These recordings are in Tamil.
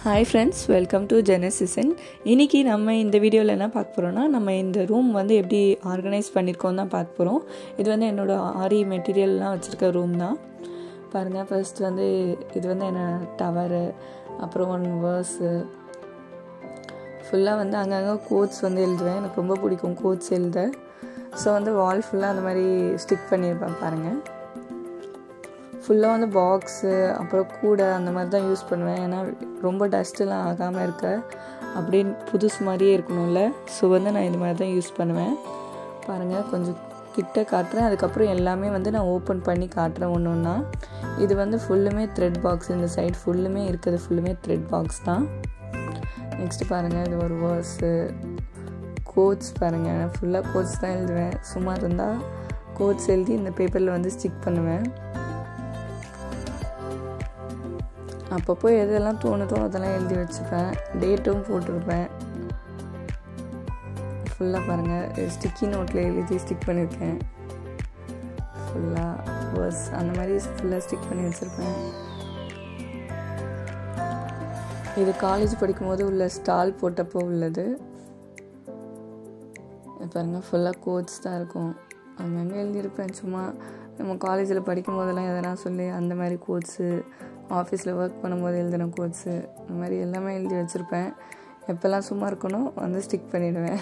ஹாய் ஃப்ரெண்ட்ஸ் வெல்கம் டு ஜெனசிசன் இன்றைக்கி நம்ம இந்த வீடியோவில் என்ன பார்க்க போகிறோம்னா நம்ம இந்த ரூம் வந்து எப்படி ஆர்கனைஸ் பண்ணியிருக்கோம் தான் பார்க்க போகிறோம் இது வந்து என்னோடய ஆரி மெட்டீரியல்லாம் வச்சுருக்க ரூம் தான் பாருங்கள் ஃபர்ஸ்ட் வந்து இது வந்து என்ன டவரு அப்புறம் ஒன் வேர்ஸு ஃபுல்லாக வந்து அங்கங்கே கோட்ஸ் வந்து எழுதுவேன் எனக்கு ரொம்ப பிடிக்கும் கோட்ஸ் எழுத ஸோ வந்து வால் ஃபுல்லாக அந்த மாதிரி ஸ்டிக் பண்ணியிருப்பேன் பாருங்கள் ஃபுல்லாக வந்து பாக்ஸு அப்புறம் கூடை அந்த மாதிரி தான் யூஸ் பண்ணுவேன் ஏன்னா ரொம்ப டஸ்ட்டெலாம் ஆகாமல் இருக்க அப்படியே புதுசு மாதிரியே இருக்கணும்ல ஸோ வந்து நான் இது மாதிரி தான் யூஸ் பண்ணுவேன் பாருங்கள் கொஞ்சம் கிட்ட காட்டுறேன் அதுக்கப்புறம் எல்லாமே வந்து நான் ஓப்பன் பண்ணி காட்டுறேன் ஒன்று ஒன்றா இது வந்து ஃபுல்லுமே த்ரெட் பாக்ஸ் இந்த சைடு ஃபுல்லுமே இருக்குது ஃபுல்லுமே த்ரெட் பாக்ஸ் தான் நெக்ஸ்ட்டு பாருங்கள் இது ஒரு வேர்ஸு கோட்ஸ் பாருங்கள் ஃபுல்லாக கோட்ஸ் தான் எழுதுவேன் சும்மா இருந்தால் கோட்ஸ் எழுதி இந்த பேப்பரில் வந்து ஸ்டிக் பண்ணுவேன் அப்பப்போ எதெல்லாம் தோணுதோ அதெல்லாம் எழுதி வச்சுப்பேன் டேட்டும் போட்டிருப்பேன் ஃபுல்லாக பாருங்கள் ஸ்டிக்கி நோட்டில் எழுதி ஸ்டிக் பண்ணியிருக்கேன் ஃபுல்லாக வேர்ஸ் அந்த மாதிரி ஃபுல்லாக ஸ்டிக் பண்ணி வச்சுருப்பேன் இது காலேஜ் படிக்கும்போது உள்ள ஸ்டால் போட்டப்போ உள்ளது பாருங்கள் ஃபுல்லாக கோட்ஸ் தான் இருக்கும் அங்கங்கே எழுதியிருப்பேன் சும்மா நம்ம காலேஜில் படிக்கும் போதெல்லாம் எதனா சொல்லி அந்த மாதிரி கோட்ஸு ஆஃபீஸில் ஒர்க் பண்ணும்போது எழுதின கோட்ஸு இந்த மாதிரி எல்லாமே எழுதி வச்சுருப்பேன் எப்போல்லாம் சும்மா இருக்கணும் வந்து ஸ்டிக் பண்ணிவிடுவேன்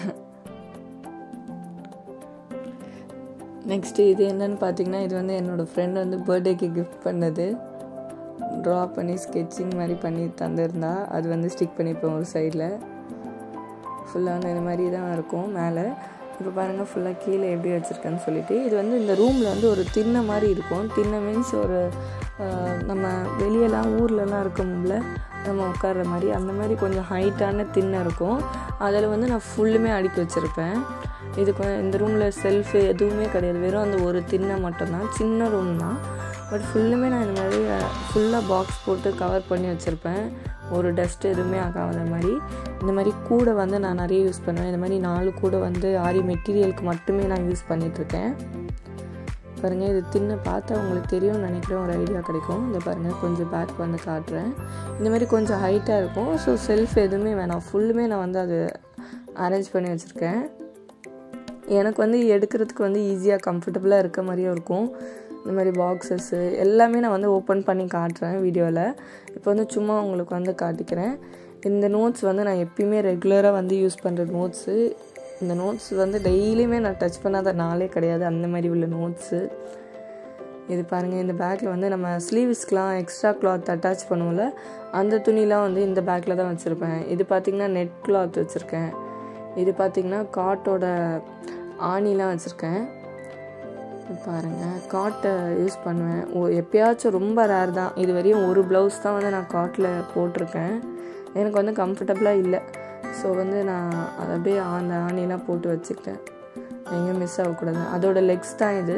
நெக்ஸ்ட்டு இது என்னன்னு பார்த்தீங்கன்னா இது வந்து என்னோடய ஃப்ரெண்ட் வந்து பர்த்டேக்கு கிஃப்ட் பண்ணது ட்ரா பண்ணி ஸ்கெட்சிங் மாதிரி பண்ணி தந்திருந்தா அது வந்து ஸ்டிக் பண்ணிப்பேன் ஒரு சைடில் ஃபுல்லாக வந்து இந்த மாதிரி தான் இருக்கும் மேலே இப்போ பாருங்கள் ஃபுல்லாக கீழே எப்படி வச்சுருக்கேன்னு சொல்லிட்டு இது வந்து இந்த ரூமில் வந்து ஒரு திண்ணை மாதிரி இருக்கும் திண்ணை மீன்ஸ் ஒரு நம்ம வெளியெல்லாம் ஊர்லலாம் இருக்கும்ல நம்ம உட்கார்ற மாதிரி அந்த மாதிரி கொஞ்சம் ஹைட்டான திண்ணை இருக்கும் அதில் வந்து நான் ஃபுல்லுமே அடுக்கி வச்சுருப்பேன் இது இந்த ரூமில் செல்ஃபு எதுவுமே கிடையாது வெறும் அந்த ஒரு திண்ணை மட்டும்தான் சின்ன ரூம் தான் பட் ஃபுல்லுமே நான் இந்த மாதிரி ஃபுல்லாக பாக்ஸ் போட்டு கவர் பண்ணி வச்சுருப்பேன் ஒரு டஸ்ட் எதுவுமே ஆகாத மாதிரி இந்த மாதிரி கூடை வந்து நான் நிறைய யூஸ் பண்ணுவேன் இந்த மாதிரி நாலு கூடை வந்து ஆரி மெட்டீரியலுக்கு மட்டுமே நான் யூஸ் பண்ணிகிட்ருக்கேன் பாருங்கள் இது தின்ன பார்த்தா உங்களுக்கு தெரியும்னு நினைக்கிறேன் ஒரு ஐடியா கிடைக்கும் இந்த பாருங்கள் கொஞ்சம் பேக் வந்து காட்டுறேன் இந்த மாதிரி கொஞ்சம் ஹைட்டாக இருக்கும் ஸோ செல்ஃப் எதுவுமே வேணாம் ஃபுல்லுமே நான் வந்து அது அரேஞ்ச் பண்ணி வச்சுருக்கேன் எனக்கு வந்து எடுக்கிறதுக்கு வந்து ஈஸியாக கம்ஃபர்டபுளாக இருக்க மாதிரியும் இருக்கும் இந்த மாதிரி பாக்ஸஸ்ஸு எல்லாமே நான் வந்து ஓப்பன் பண்ணி காட்டுறேன் வீடியோவில் இப்போ வந்து சும்மா உங்களுக்கு வந்து காட்டிக்கிறேன் இந்த நோட்ஸ் வந்து நான் எப்பயுமே ரெகுலராக வந்து யூஸ் பண்ணுற நோட்ஸு இந்த நோட்ஸ் வந்து டெய்லியுமே நான் டச் பண்ணாத நாளே கிடையாது அந்த மாதிரி உள்ள நோட்ஸு இது பாருங்கள் இந்த பேக்கில் வந்து நம்ம ஸ்லீவ்ஸ்க்கெலாம் எக்ஸ்ட்ரா கிளாத் அட்டாச் பண்ணுவோம்ல அந்த துணிலாம் வந்து இந்த பேக்கில் தான் வச்சுருப்பேன் இது பார்த்திங்கன்னா நெட் கிளாத் வச்சுருக்கேன் இது பார்த்திங்கன்னா காட்டோட ஆணிலாம் வச்சுருக்கேன் பாருங்கள் காட்டை யூஸ் பண்ணுவேன் ஓ எப்பயாச்சும் ரொம்ப ரேர் தான் இது வரையும் ஒரு ப்ளவுஸ் தான் வந்து நான் காட்டில் போட்டிருக்கேன் எனக்கு வந்து கம்ஃபர்டபுளாக இல்லை ஸோ வந்து நான் அதை அப்படியே அந்த ஆணிலாம் போட்டு வச்சுக்கிட்டேன் எங்கேயும் மிஸ் ஆகக்கூடாது அதோட லெக்ஸ் தான் இது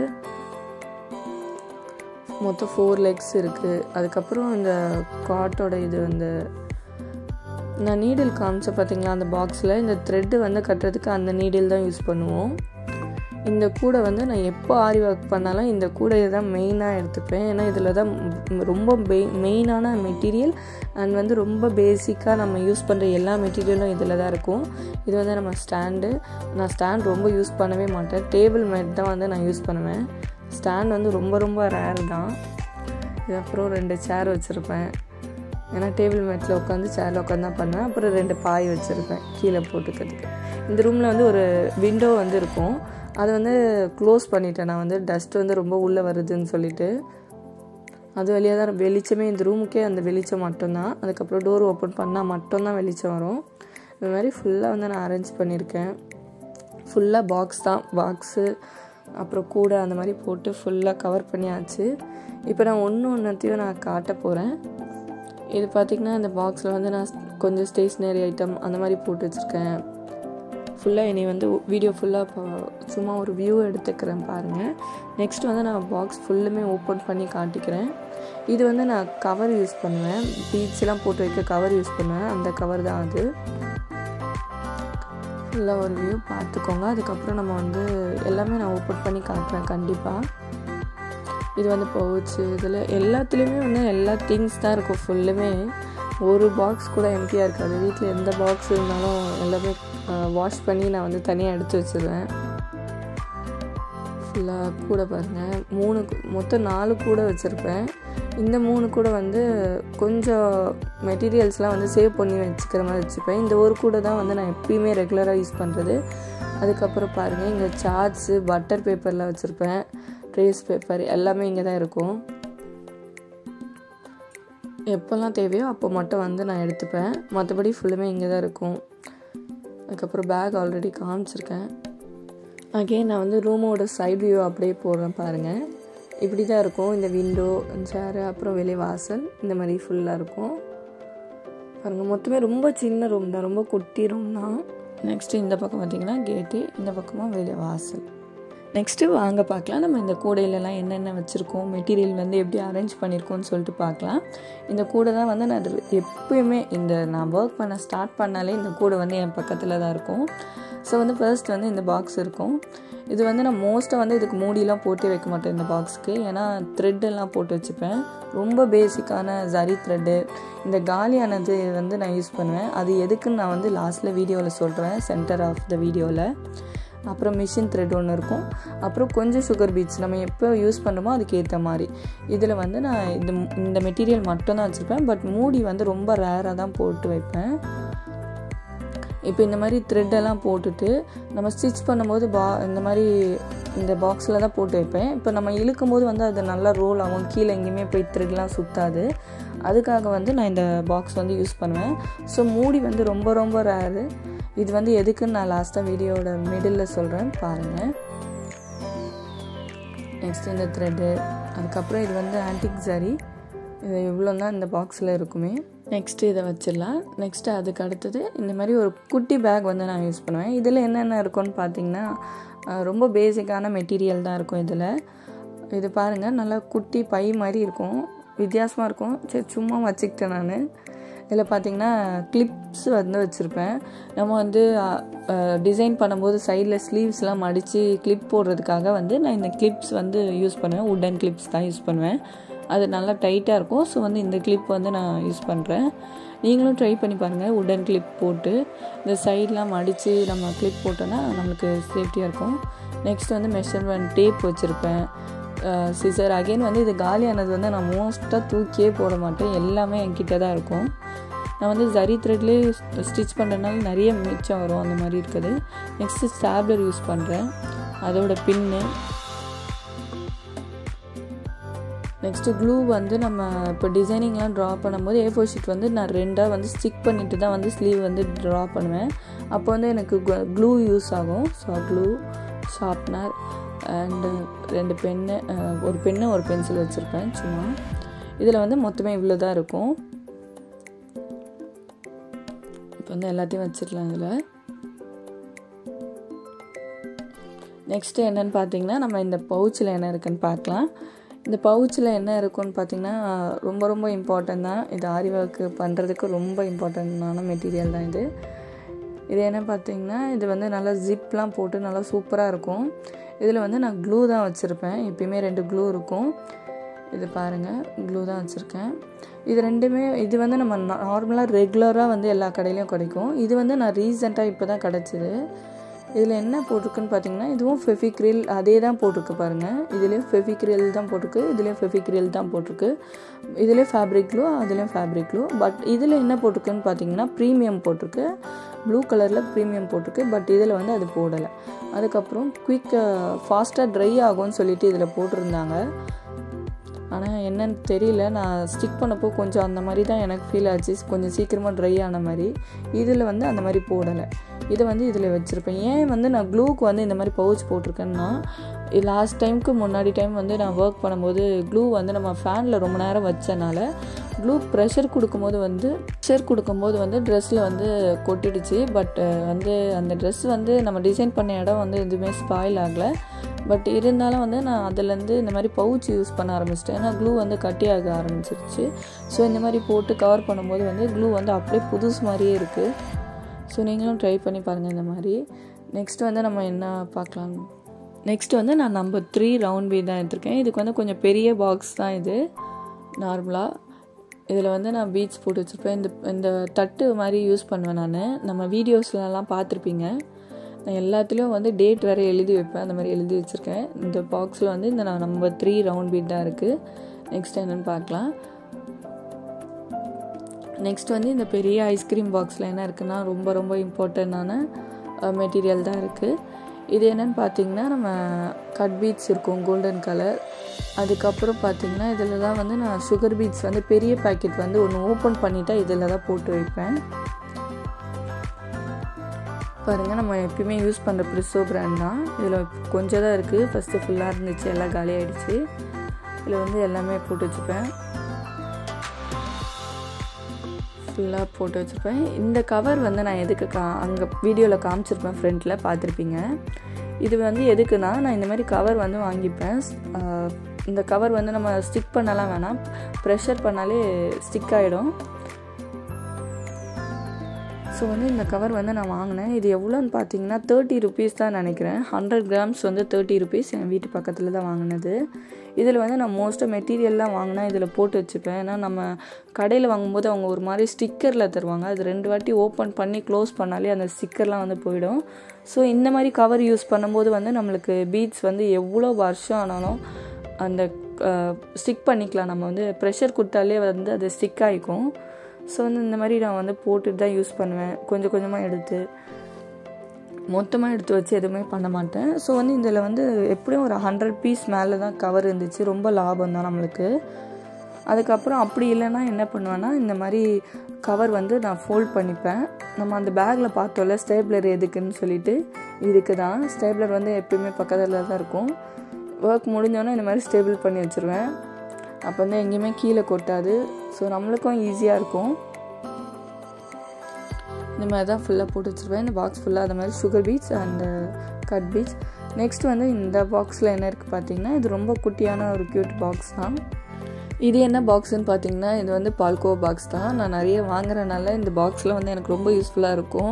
மொத்தம் ஃபோர் லெக்ஸ் இருக்குது அதுக்கப்புறம் இந்த காட்டோட இது வந்து நான் நீடில் காமிச்ச பார்த்தீங்களா அந்த பாக்ஸில் இந்த த்ரெட்டு வந்து கட்டுறதுக்கு அந்த நீடில் தான் யூஸ் பண்ணுவோம் இந்த கூடை வந்து நான் எப்போ ஆரி ஒர்க் பண்ணாலும் இந்த கூடையை தான் மெயினாக எடுத்துப்பேன் ஏன்னா இதில் தான் ரொம்ப பெ மெயினான மெட்டீரியல் அண்ட் வந்து ரொம்ப பேசிக்காக நம்ம யூஸ் பண்ணுற எல்லா மெட்டீரியலும் இதில் தான் இருக்கும் இது வந்து நம்ம ஸ்டாண்டு நான் ஸ்டாண்ட் ரொம்ப யூஸ் பண்ணவே மாட்டேன் டேபிள் மேட் தான் வந்து நான் யூஸ் பண்ணுவேன் ஸ்டாண்ட் வந்து ரொம்ப ரொம்ப ரேர் தான் இது அப்புறம் ரெண்டு சேர் வச்சுருப்பேன் ஏன்னா டேபிள் மேட்டில் உட்காந்து சேரில் உட்காந்து தான் பண்ணுவேன் அப்புறம் ரெண்டு பாய் வச்சுருப்பேன் கீழே போட்டுக்கிறதுக்கு இந்த ரூமில் வந்து ஒரு விண்டோ வந்து இருக்கும் அதை வந்து க்ளோஸ் பண்ணிட்டேன் நான் வந்து டஸ்ட் வந்து ரொம்ப உள்ளே வருதுன்னு சொல்லிட்டு அது வழியாக தான் வெளிச்சமே இந்த ரூமுக்கே அந்த வெளிச்சம் மட்டும்தான் அதுக்கப்புறம் டோர் ஓப்பன் பண்ணால் மட்டும்தான் வெளிச்சம் வரும் இந்த மாதிரி ஃபுல்லாக வந்து நான் அரேஞ்ச் பண்ணியிருக்கேன் ஃபுல்லாக பாக்ஸ் தான் பாக்ஸு அப்புறம் கூடை அந்த மாதிரி போட்டு ஃபுல்லாக கவர் பண்ணியாச்சு இப்போ நான் ஒன்று ஒன்றுத்தையும் நான் காட்ட போகிறேன் இது பார்த்திங்கன்னா இந்த பாக்ஸில் வந்து நான் கொஞ்சம் ஸ்டேஷ்னரி ஐட்டம் அந்த மாதிரி போட்டு வச்சுருக்கேன் ஃபுல்லாக என்னை வந்து வீடியோ ஃபுல்லாக சும்மா ஒரு வியூ எடுத்துக்கிறேன் பாருங்கள் நெக்ஸ்ட் வந்து நான் பாக்ஸ் ஃபுல்லுமே ஓப்பன் பண்ணி காட்டிக்கிறேன் இது வந்து நான் கவர் யூஸ் பண்ணுவேன் பீட்ஸ்லாம் போட்டு வைக்க கவர் யூஸ் பண்ணுவேன் அந்த கவர் தான் அது ஃபுல்லாக ஒரு வியூ பார்த்துக்கோங்க அதுக்கப்புறம் நம்ம வந்து எல்லாமே நான் ஓப்பன் பண்ணி காட்டுறேன் கண்டிப்பாக இது வந்து பவுச்சு இதில் எல்லாத்துலேயுமே வந்து எல்லா திங்ஸ் தான் இருக்கும் ஃபுல்லுமே ஒரு பாக்ஸ் கூட எம்டியாக இருக்காது வீட்டில் எந்த பாக்ஸ் இருந்தாலும் எல்லாமே வாஷ் பண்ணி நான் வந்து தனியாக எடுத்து வச்சுருவேன் ஃபுல்லாக கூட பாருங்கள் மூணு மொத்தம் நாலு கூட வச்சுருப்பேன் இந்த மூணு கூட வந்து கொஞ்சம் மெட்டீரியல்ஸ்லாம் வந்து சேவ் பண்ணி வச்சுக்கிற மாதிரி வச்சுப்பேன் இந்த ஒரு கூட தான் வந்து நான் எப்பயுமே ரெகுலராக யூஸ் பண்ணுறது அதுக்கப்புறம் பாருங்கள் இங்கே சார்ட்ஸு பட்டர் பேப்பர்லாம் வச்சுருப்பேன் ட்ரேஸ் பேப்பர் எல்லாமே இங்கே தான் இருக்கும் எப்போல்லாம் தேவையோ அப்போ மட்டும் வந்து நான் எடுத்துப்பேன் மற்றபடி ஃபுல்லுமே இங்கே தான் இருக்கும் அதுக்கப்புறம் பேக் ஆல்ரெடி காமிச்சிருக்கேன் அகெயின் நான் வந்து ரூமோட சைட் வியூ அப்படியே போடுறேன் பாருங்கள் இப்படி தான் இருக்கும் இந்த விண்டோ சேரு அப்புறம் வெளியே வாசல் இந்த மாதிரி ஃபுல்லாக இருக்கும் பாருங்கள் மொத்தமே ரொம்ப சின்ன ரூம் தான் ரொம்ப குட்டி ரூம் தான் நெக்ஸ்ட்டு இந்த பக்கம் பார்த்திங்கன்னா கேட்டு இந்த பக்கமாக வெளியே வாசல் நெக்ஸ்ட்டு வாங்க பார்க்கலாம் நம்ம இந்த கூடையிலலாம் என்னென்ன வச்சுருக்கோம் மெட்டீரியல் வந்து எப்படி அரேஞ்ச் பண்ணியிருக்கோம்னு சொல்லிட்டு பார்க்கலாம் இந்த கூடை தான் வந்து நான் எப்பயுமே இந்த நான் ஒர்க் பண்ண ஸ்டார்ட் பண்ணாலே இந்த கூடை வந்து என் பக்கத்தில் தான் இருக்கும் ஸோ வந்து ஃபர்ஸ்ட் வந்து இந்த பாக்ஸ் இருக்கும் இது வந்து நான் மோஸ்ட்டாக வந்து இதுக்கு மூடிலாம் போட்டு வைக்க மாட்டேன் இந்த பாக்ஸுக்கு ஏன்னா த்ரெட்டெல்லாம் போட்டு வச்சுப்பேன் ரொம்ப பேசிக்கான ஜரி த்ரெட்டு இந்த காலியானது வந்து நான் யூஸ் பண்ணுவேன் அது எதுக்குன்னு நான் வந்து லாஸ்ட்டில் வீடியோவில் சொல்கிறேன் சென்டர் ஆஃப் த வீடியோவில் அப்புறம் மிஷின் த்ரெட் ஒன்று இருக்கும் அப்புறம் கொஞ்சம் சுகர் பீட்ஸ் நம்ம எப்போ யூஸ் பண்ணுறோமோ அதுக்கு ஏற்ற மாதிரி இதில் வந்து நான் இந்த இந்த மெட்டீரியல் மட்டும்தான் வச்சுருப்பேன் பட் மூடி வந்து ரொம்ப ரேராக தான் போட்டு வைப்பேன் இப்போ இந்த மாதிரி த்ரெட்டெல்லாம் போட்டுட்டு நம்ம ஸ்டிச் பண்ணும்போது பா இந்த மாதிரி இந்த பாக்ஸில் தான் போட்டு வைப்பேன் இப்போ நம்ம இழுக்கும் போது வந்து அது நல்லா ரோல் ஆகும் கீழே எங்கேயுமே போய் த்ரெட்லாம் சுற்றாது அதுக்காக வந்து நான் இந்த பாக்ஸ் வந்து யூஸ் பண்ணுவேன் ஸோ மூடி வந்து ரொம்ப ரொம்ப ரேரு இது வந்து எதுக்குன்னு நான் லாஸ்ட்டாக வீடியோட மிடில் சொல்கிறேன் பாருங்கள் நெக்ஸ்ட் இந்த த்ரெட்டு அதுக்கப்புறம் இது வந்து ஆன்டிக் சாரி இது இவ்வளோ தான் இந்த பாக்ஸில் இருக்குமே நெக்ஸ்ட்டு இதை வச்சிடலாம் நெக்ஸ்ட்டு அதுக்கு அடுத்தது இந்த மாதிரி ஒரு குட்டி பேக் வந்து நான் யூஸ் பண்ணுவேன் இதில் என்னென்ன இருக்கும்னு பார்த்தீங்கன்னா ரொம்ப பேசிக்கான மெட்டீரியல் தான் இருக்கும் இதில் இது பாருங்கள் நல்லா குட்டி பை மாதிரி இருக்கும் வித்தியாசமாக இருக்கும் சரி சும்மா வச்சுக்கிட்டேன் நான் இதில் பார்த்திங்கன்னா கிளிப்ஸ் வந்து வச்சுருப்பேன் நம்ம வந்து டிசைன் பண்ணும்போது சைடில் ஸ்லீவ்ஸ்லாம் மடித்து கிளிப் போடுறதுக்காக வந்து நான் இந்த கிளிப்ஸ் வந்து யூஸ் பண்ணுவேன் உட்டன் கிளிப்ஸ் தான் யூஸ் பண்ணுவேன் அது நல்லா டைட்டாக இருக்கும் ஸோ வந்து இந்த கிளிப் வந்து நான் யூஸ் பண்ணுறேன் நீங்களும் ட்ரை பண்ணி பாருங்கள் உடன் கிளிப் போட்டு இந்த சைட்லாம் மடித்து நம்ம கிளிப் போட்டோன்னா நம்மளுக்கு சேஃப்டியாக இருக்கும் நெக்ஸ்ட் வந்து மெஷர்மெண்ட் டேப் வச்சுருப்பேன் சிசர் அகெயின் வந்து இது காலியானது வந்து நான் மோஸ்ட்டாக தூக்கியே போட மாட்டேன் எல்லாமே என்கிட்ட தான் இருக்கும் நான் வந்து ஜரி த்ரெட்லேயே ஸ்டிச் பண்ணுறதுனால நிறைய மிச்சம் வரும் அந்த மாதிரி இருக்குது நெக்ஸ்ட்டு ஸ்டாப்லர் யூஸ் பண்ணுறேன் அதோட பின்னு நெக்ஸ்ட்டு க்ளூ வந்து நம்ம இப்போ டிசைனிங்லாம் ட்ரா பண்ணும்போது ஏ ஃபோர் ஷீட் வந்து நான் ரெண்டாக வந்து ஸ்டிக் பண்ணிட்டு தான் வந்து ஸ்லீவ் வந்து ட்ரா பண்ணுவேன் அப்போ வந்து எனக்கு க்ளூ யூஸ் ஆகும் ஸோ க்ளூ ஷார்ப்னர் அண்டு ரெண்டு பென்னு ஒரு பென்னு ஒரு பென்சில் வச்சுருப்பேன் சும்மா இதில் வந்து மொத்தமே இவ்வளோ தான் இருக்கும் இப்போ வந்து எல்லாத்தையும் வச்சிடலாம் இதில் நெக்ஸ்ட்டு என்னென்னு பார்த்தீங்கன்னா நம்ம இந்த பவுச்சில் என்ன இருக்குன்னு பார்க்கலாம் இந்த பவுச்சில் என்ன இருக்குன்னு பார்த்தீங்கன்னா ரொம்ப ரொம்ப இம்பார்ட்டன்ட் தான் இது ஆரி ஒர்க்கு பண்ணுறதுக்கு ரொம்ப இம்பார்ட்டண்ட்டான மெட்டீரியல் தான் இது இது என்ன பார்த்தீங்கன்னா இது வந்து நல்லா ஜிப்லாம் போட்டு நல்லா சூப்பராக இருக்கும் இதில் வந்து நான் க்ளூ தான் வச்சுருப்பேன் எப்பயுமே ரெண்டு க்ளூ இருக்கும் இது பாருங்கள் க்ளூ தான் வச்சுருக்கேன் இது ரெண்டுமே இது வந்து நம்ம நார்மலாக ரெகுலராக வந்து எல்லா கடையிலையும் கிடைக்கும் இது வந்து நான் ரீசெண்டாக இப்போ தான் கிடச்சிது இதில் என்ன போட்டிருக்குன்னு பார்த்தீங்கன்னா இதுவும் ஃபெஃபிக்ரில் அதே தான் போட்டிருக்கு பாருங்கள் இதுலேயும் ஃபெஃபிக்ரில் தான் போட்டிருக்கு இதுலேயும் ஃபெஃபிக்ரில் தான் போட்டிருக்கு இதுலேயும் ஃபேப்ரிக் க்ளூ அதுலேயும் ஃபேப்ரிக் க்ளூ பட் இதில் என்ன போட்டிருக்குன்னு பார்த்தீங்கன்னா ப்ரீமியம் போட்டிருக்கு ப்ளூ கலரில் ப்ரீமியம் போட்டிருக்கு பட் இதில் வந்து அது போடலை அதுக்கப்புறம் குயிக் ஃபாஸ்ட்டாக ட்ரை ஆகும்னு சொல்லிட்டு இதில் போட்டிருந்தாங்க ஆனால் என்னன்னு தெரியல நான் ஸ்டிக் பண்ணப்போ கொஞ்சம் அந்த மாதிரி தான் எனக்கு ஃபீல் ஆச்சு கொஞ்சம் சீக்கிரமாக ட்ரை ஆன மாதிரி இதில் வந்து அந்த மாதிரி போடலை இதை வந்து இதில் வச்சுருப்பேன் ஏன் வந்து நான் க்ளூக்கு வந்து இந்த மாதிரி பவுச் போட்டிருக்கேன்னா லாஸ்ட் டைமுக்கு முன்னாடி டைம் வந்து நான் ஒர்க் பண்ணும்போது க்ளூ வந்து நம்ம ஃபேனில் ரொம்ப நேரம் வச்சனால க்ளூ ப்ரெஷர் கொடுக்கும்போது வந்து ப்ரெஷர் கொடுக்கும்போது வந்து ட்ரெஸ்ஸில் வந்து கொட்டிடுச்சு பட் வந்து அந்த ட்ரெஸ் வந்து நம்ம டிசைன் பண்ண இடம் வந்து எதுவுமே ஸ்பாயில் ஆகலை பட் இருந்தாலும் வந்து நான் அதுலேருந்து இந்த மாதிரி பவுச் யூஸ் பண்ண ஆரம்பிச்சிட்டேன் ஏன்னா க்ளூ வந்து கட்டியாக ஆரம்பிச்சிருச்சு ஸோ இந்த மாதிரி போட்டு கவர் பண்ணும்போது வந்து க்ளூ வந்து அப்படியே புதுசு மாதிரியே இருக்குது ஸோ நீங்களும் ட்ரை பண்ணி பாருங்கள் இந்த மாதிரி நெக்ஸ்ட் வந்து நம்ம என்ன பார்க்கலாம் நெக்ஸ்ட் வந்து நான் நம்பர் த்ரீ ரவுண்ட் பீ தான் எடுத்திருக்கேன் இதுக்கு வந்து கொஞ்சம் பெரிய பாக்ஸ் தான் இது நார்மலாக இதில் வந்து நான் பீட்ஸ் போட்டு வச்சுருப்பேன் இந்த இந்த தட்டு மாதிரி யூஸ் பண்ணுவேன் நான் நம்ம வீடியோஸ்லலாம் பார்த்துருப்பீங்க நான் எல்லாத்துலேயும் வந்து டேட் வேறு எழுதி வைப்பேன் அந்த மாதிரி எழுதி வச்சுருக்கேன் இந்த பாக்ஸில் வந்து இந்த நான் நம்பர் த்ரீ ரவுண்ட் பீட் தான் இருக்குது நெக்ஸ்ட் என்னென்னு பார்க்கலாம் நெக்ஸ்ட் வந்து இந்த பெரிய ஐஸ்கிரீம் பாக்ஸில் என்ன இருக்குன்னா ரொம்ப ரொம்ப இம்பார்ட்டண்ட்டான மெட்டீரியல் தான் இருக்குது இது என்னென்னு பார்த்தீங்கன்னா நம்ம கட் பீட்ஸ் இருக்கும் கோல்டன் கலர் அதுக்கப்புறம் பார்த்தீங்கன்னா இதில் தான் வந்து நான் சுகர் பீட்ஸ் வந்து பெரிய பேக்கெட் வந்து ஒன்று ஓப்பன் பண்ணிவிட்டா இதில் தான் போட்டு வைப்பேன் பாருங்கள் நம்ம எப்பயுமே யூஸ் பண்ணுற ப்ரிஸோ பிராண்ட் தான் இதில் கொஞ்சம் தான் இருக்குது ஃபஸ்ட்டு ஃபுல்லாக இருந்துச்சு எல்லாம் காலியாகிடுச்சு இதில் வந்து எல்லாமே போட்டு வச்சுப்பேன் ஃபுல்லாக போட்டு வச்சுருப்பேன் இந்த கவர் வந்து நான் எதுக்கு கா அங்கே வீடியோவில் காமிச்சிருப்பேன் ஃப்ரண்ட்டில் பார்த்துருப்பீங்க இது வந்து எதுக்குன்னா நான் இந்த மாதிரி கவர் வந்து வாங்கிப்பேன் இந்த கவர் வந்து நம்ம ஸ்டிக் பண்ணலாம் வேணாம் ப்ரெஷர் பண்ணாலே ஸ்டிக் ஆகிடும் ஸோ வந்து இந்த கவர் வந்து நான் வாங்கினேன் இது எவ்வளோன்னு பார்த்தீங்கன்னா தேர்ட்டி ருபீஸ் தான் நினைக்கிறேன் ஹண்ட்ரட் கிராம்ஸ் வந்து தேர்ட்டி ருபீஸ் என் வீட்டு பக்கத்தில் தான் வாங்கினது இதில் வந்து நான் மோஸ்ட்டாக மெட்டீரியல்லாம் வாங்கினா இதில் போட்டு வச்சுப்பேன் ஏன்னா நம்ம கடையில் வாங்கும்போது அவங்க ஒரு மாதிரி ஸ்டிக்கரில் தருவாங்க அது ரெண்டு வாட்டி ஓப்பன் பண்ணி க்ளோஸ் பண்ணாலே அந்த ஸ்டிக்கர்லாம் வந்து போயிடும் ஸோ இந்த மாதிரி கவர் யூஸ் பண்ணும்போது வந்து நம்மளுக்கு பீட்ஸ் வந்து எவ்வளோ வருஷம் ஆனாலும் அந்த ஸ்டிக் பண்ணிக்கலாம் நம்ம வந்து ப்ரெஷர் கொடுத்தாலே வந்து அது ஸ்டிக் ஆகிக்கும் ஸோ வந்து இந்த மாதிரி நான் வந்து போட்டுட்டு தான் யூஸ் பண்ணுவேன் கொஞ்சம் கொஞ்சமாக எடுத்து மொத்தமாக எடுத்து வச்சு எதுவுமே பண்ண மாட்டேன் ஸோ வந்து இதில் வந்து எப்படியும் ஒரு ஹண்ட்ரட் பீஸ் மேலே தான் கவர் இருந்துச்சு ரொம்ப லாபம் தான் நம்மளுக்கு அதுக்கப்புறம் அப்படி இல்லைன்னா என்ன பண்ணுவேன்னா இந்த மாதிரி கவர் வந்து நான் ஃபோல்ட் பண்ணிப்பேன் நம்ம அந்த பேக்கில் பார்த்தோம்ல ஸ்டேப்லர் எதுக்குன்னு சொல்லிட்டு இதுக்கு தான் ஸ்டேப்லர் வந்து எப்பயுமே பக்கத்தில் தான் இருக்கும் ஒர்க் முடிஞ்சோன்னே இந்த மாதிரி ஸ்டேபிள் பண்ணி வச்சுருவேன் அப்போ வந்து எங்கேயுமே கீழே கொட்டாது ஸோ நம்மளுக்கும் ஈஸியாக இருக்கும் இந்த மாதிரி தான் ஃபுல்லாக போட்டு வச்சுருவேன் இந்த பாக்ஸ் ஃபுல்லாக அது மாதிரி sugar beads and cut beads next வந்து இந்த பாக்ஸில் என்ன இருக்குது பார்த்தீங்கன்னா இது ரொம்ப குட்டியான ஒரு க்யூட் பாக்ஸ் தான் இது என்ன பாக்ஸ்ன்னு பார்த்தீங்கன்னா இது வந்து பால்கோ பாக்ஸ் தான் நான் நிறைய வாங்குறதுனால இந்த பாக்ஸில் வந்து எனக்கு ரொம்ப யூஸ்ஃபுல்லாக இருக்கும்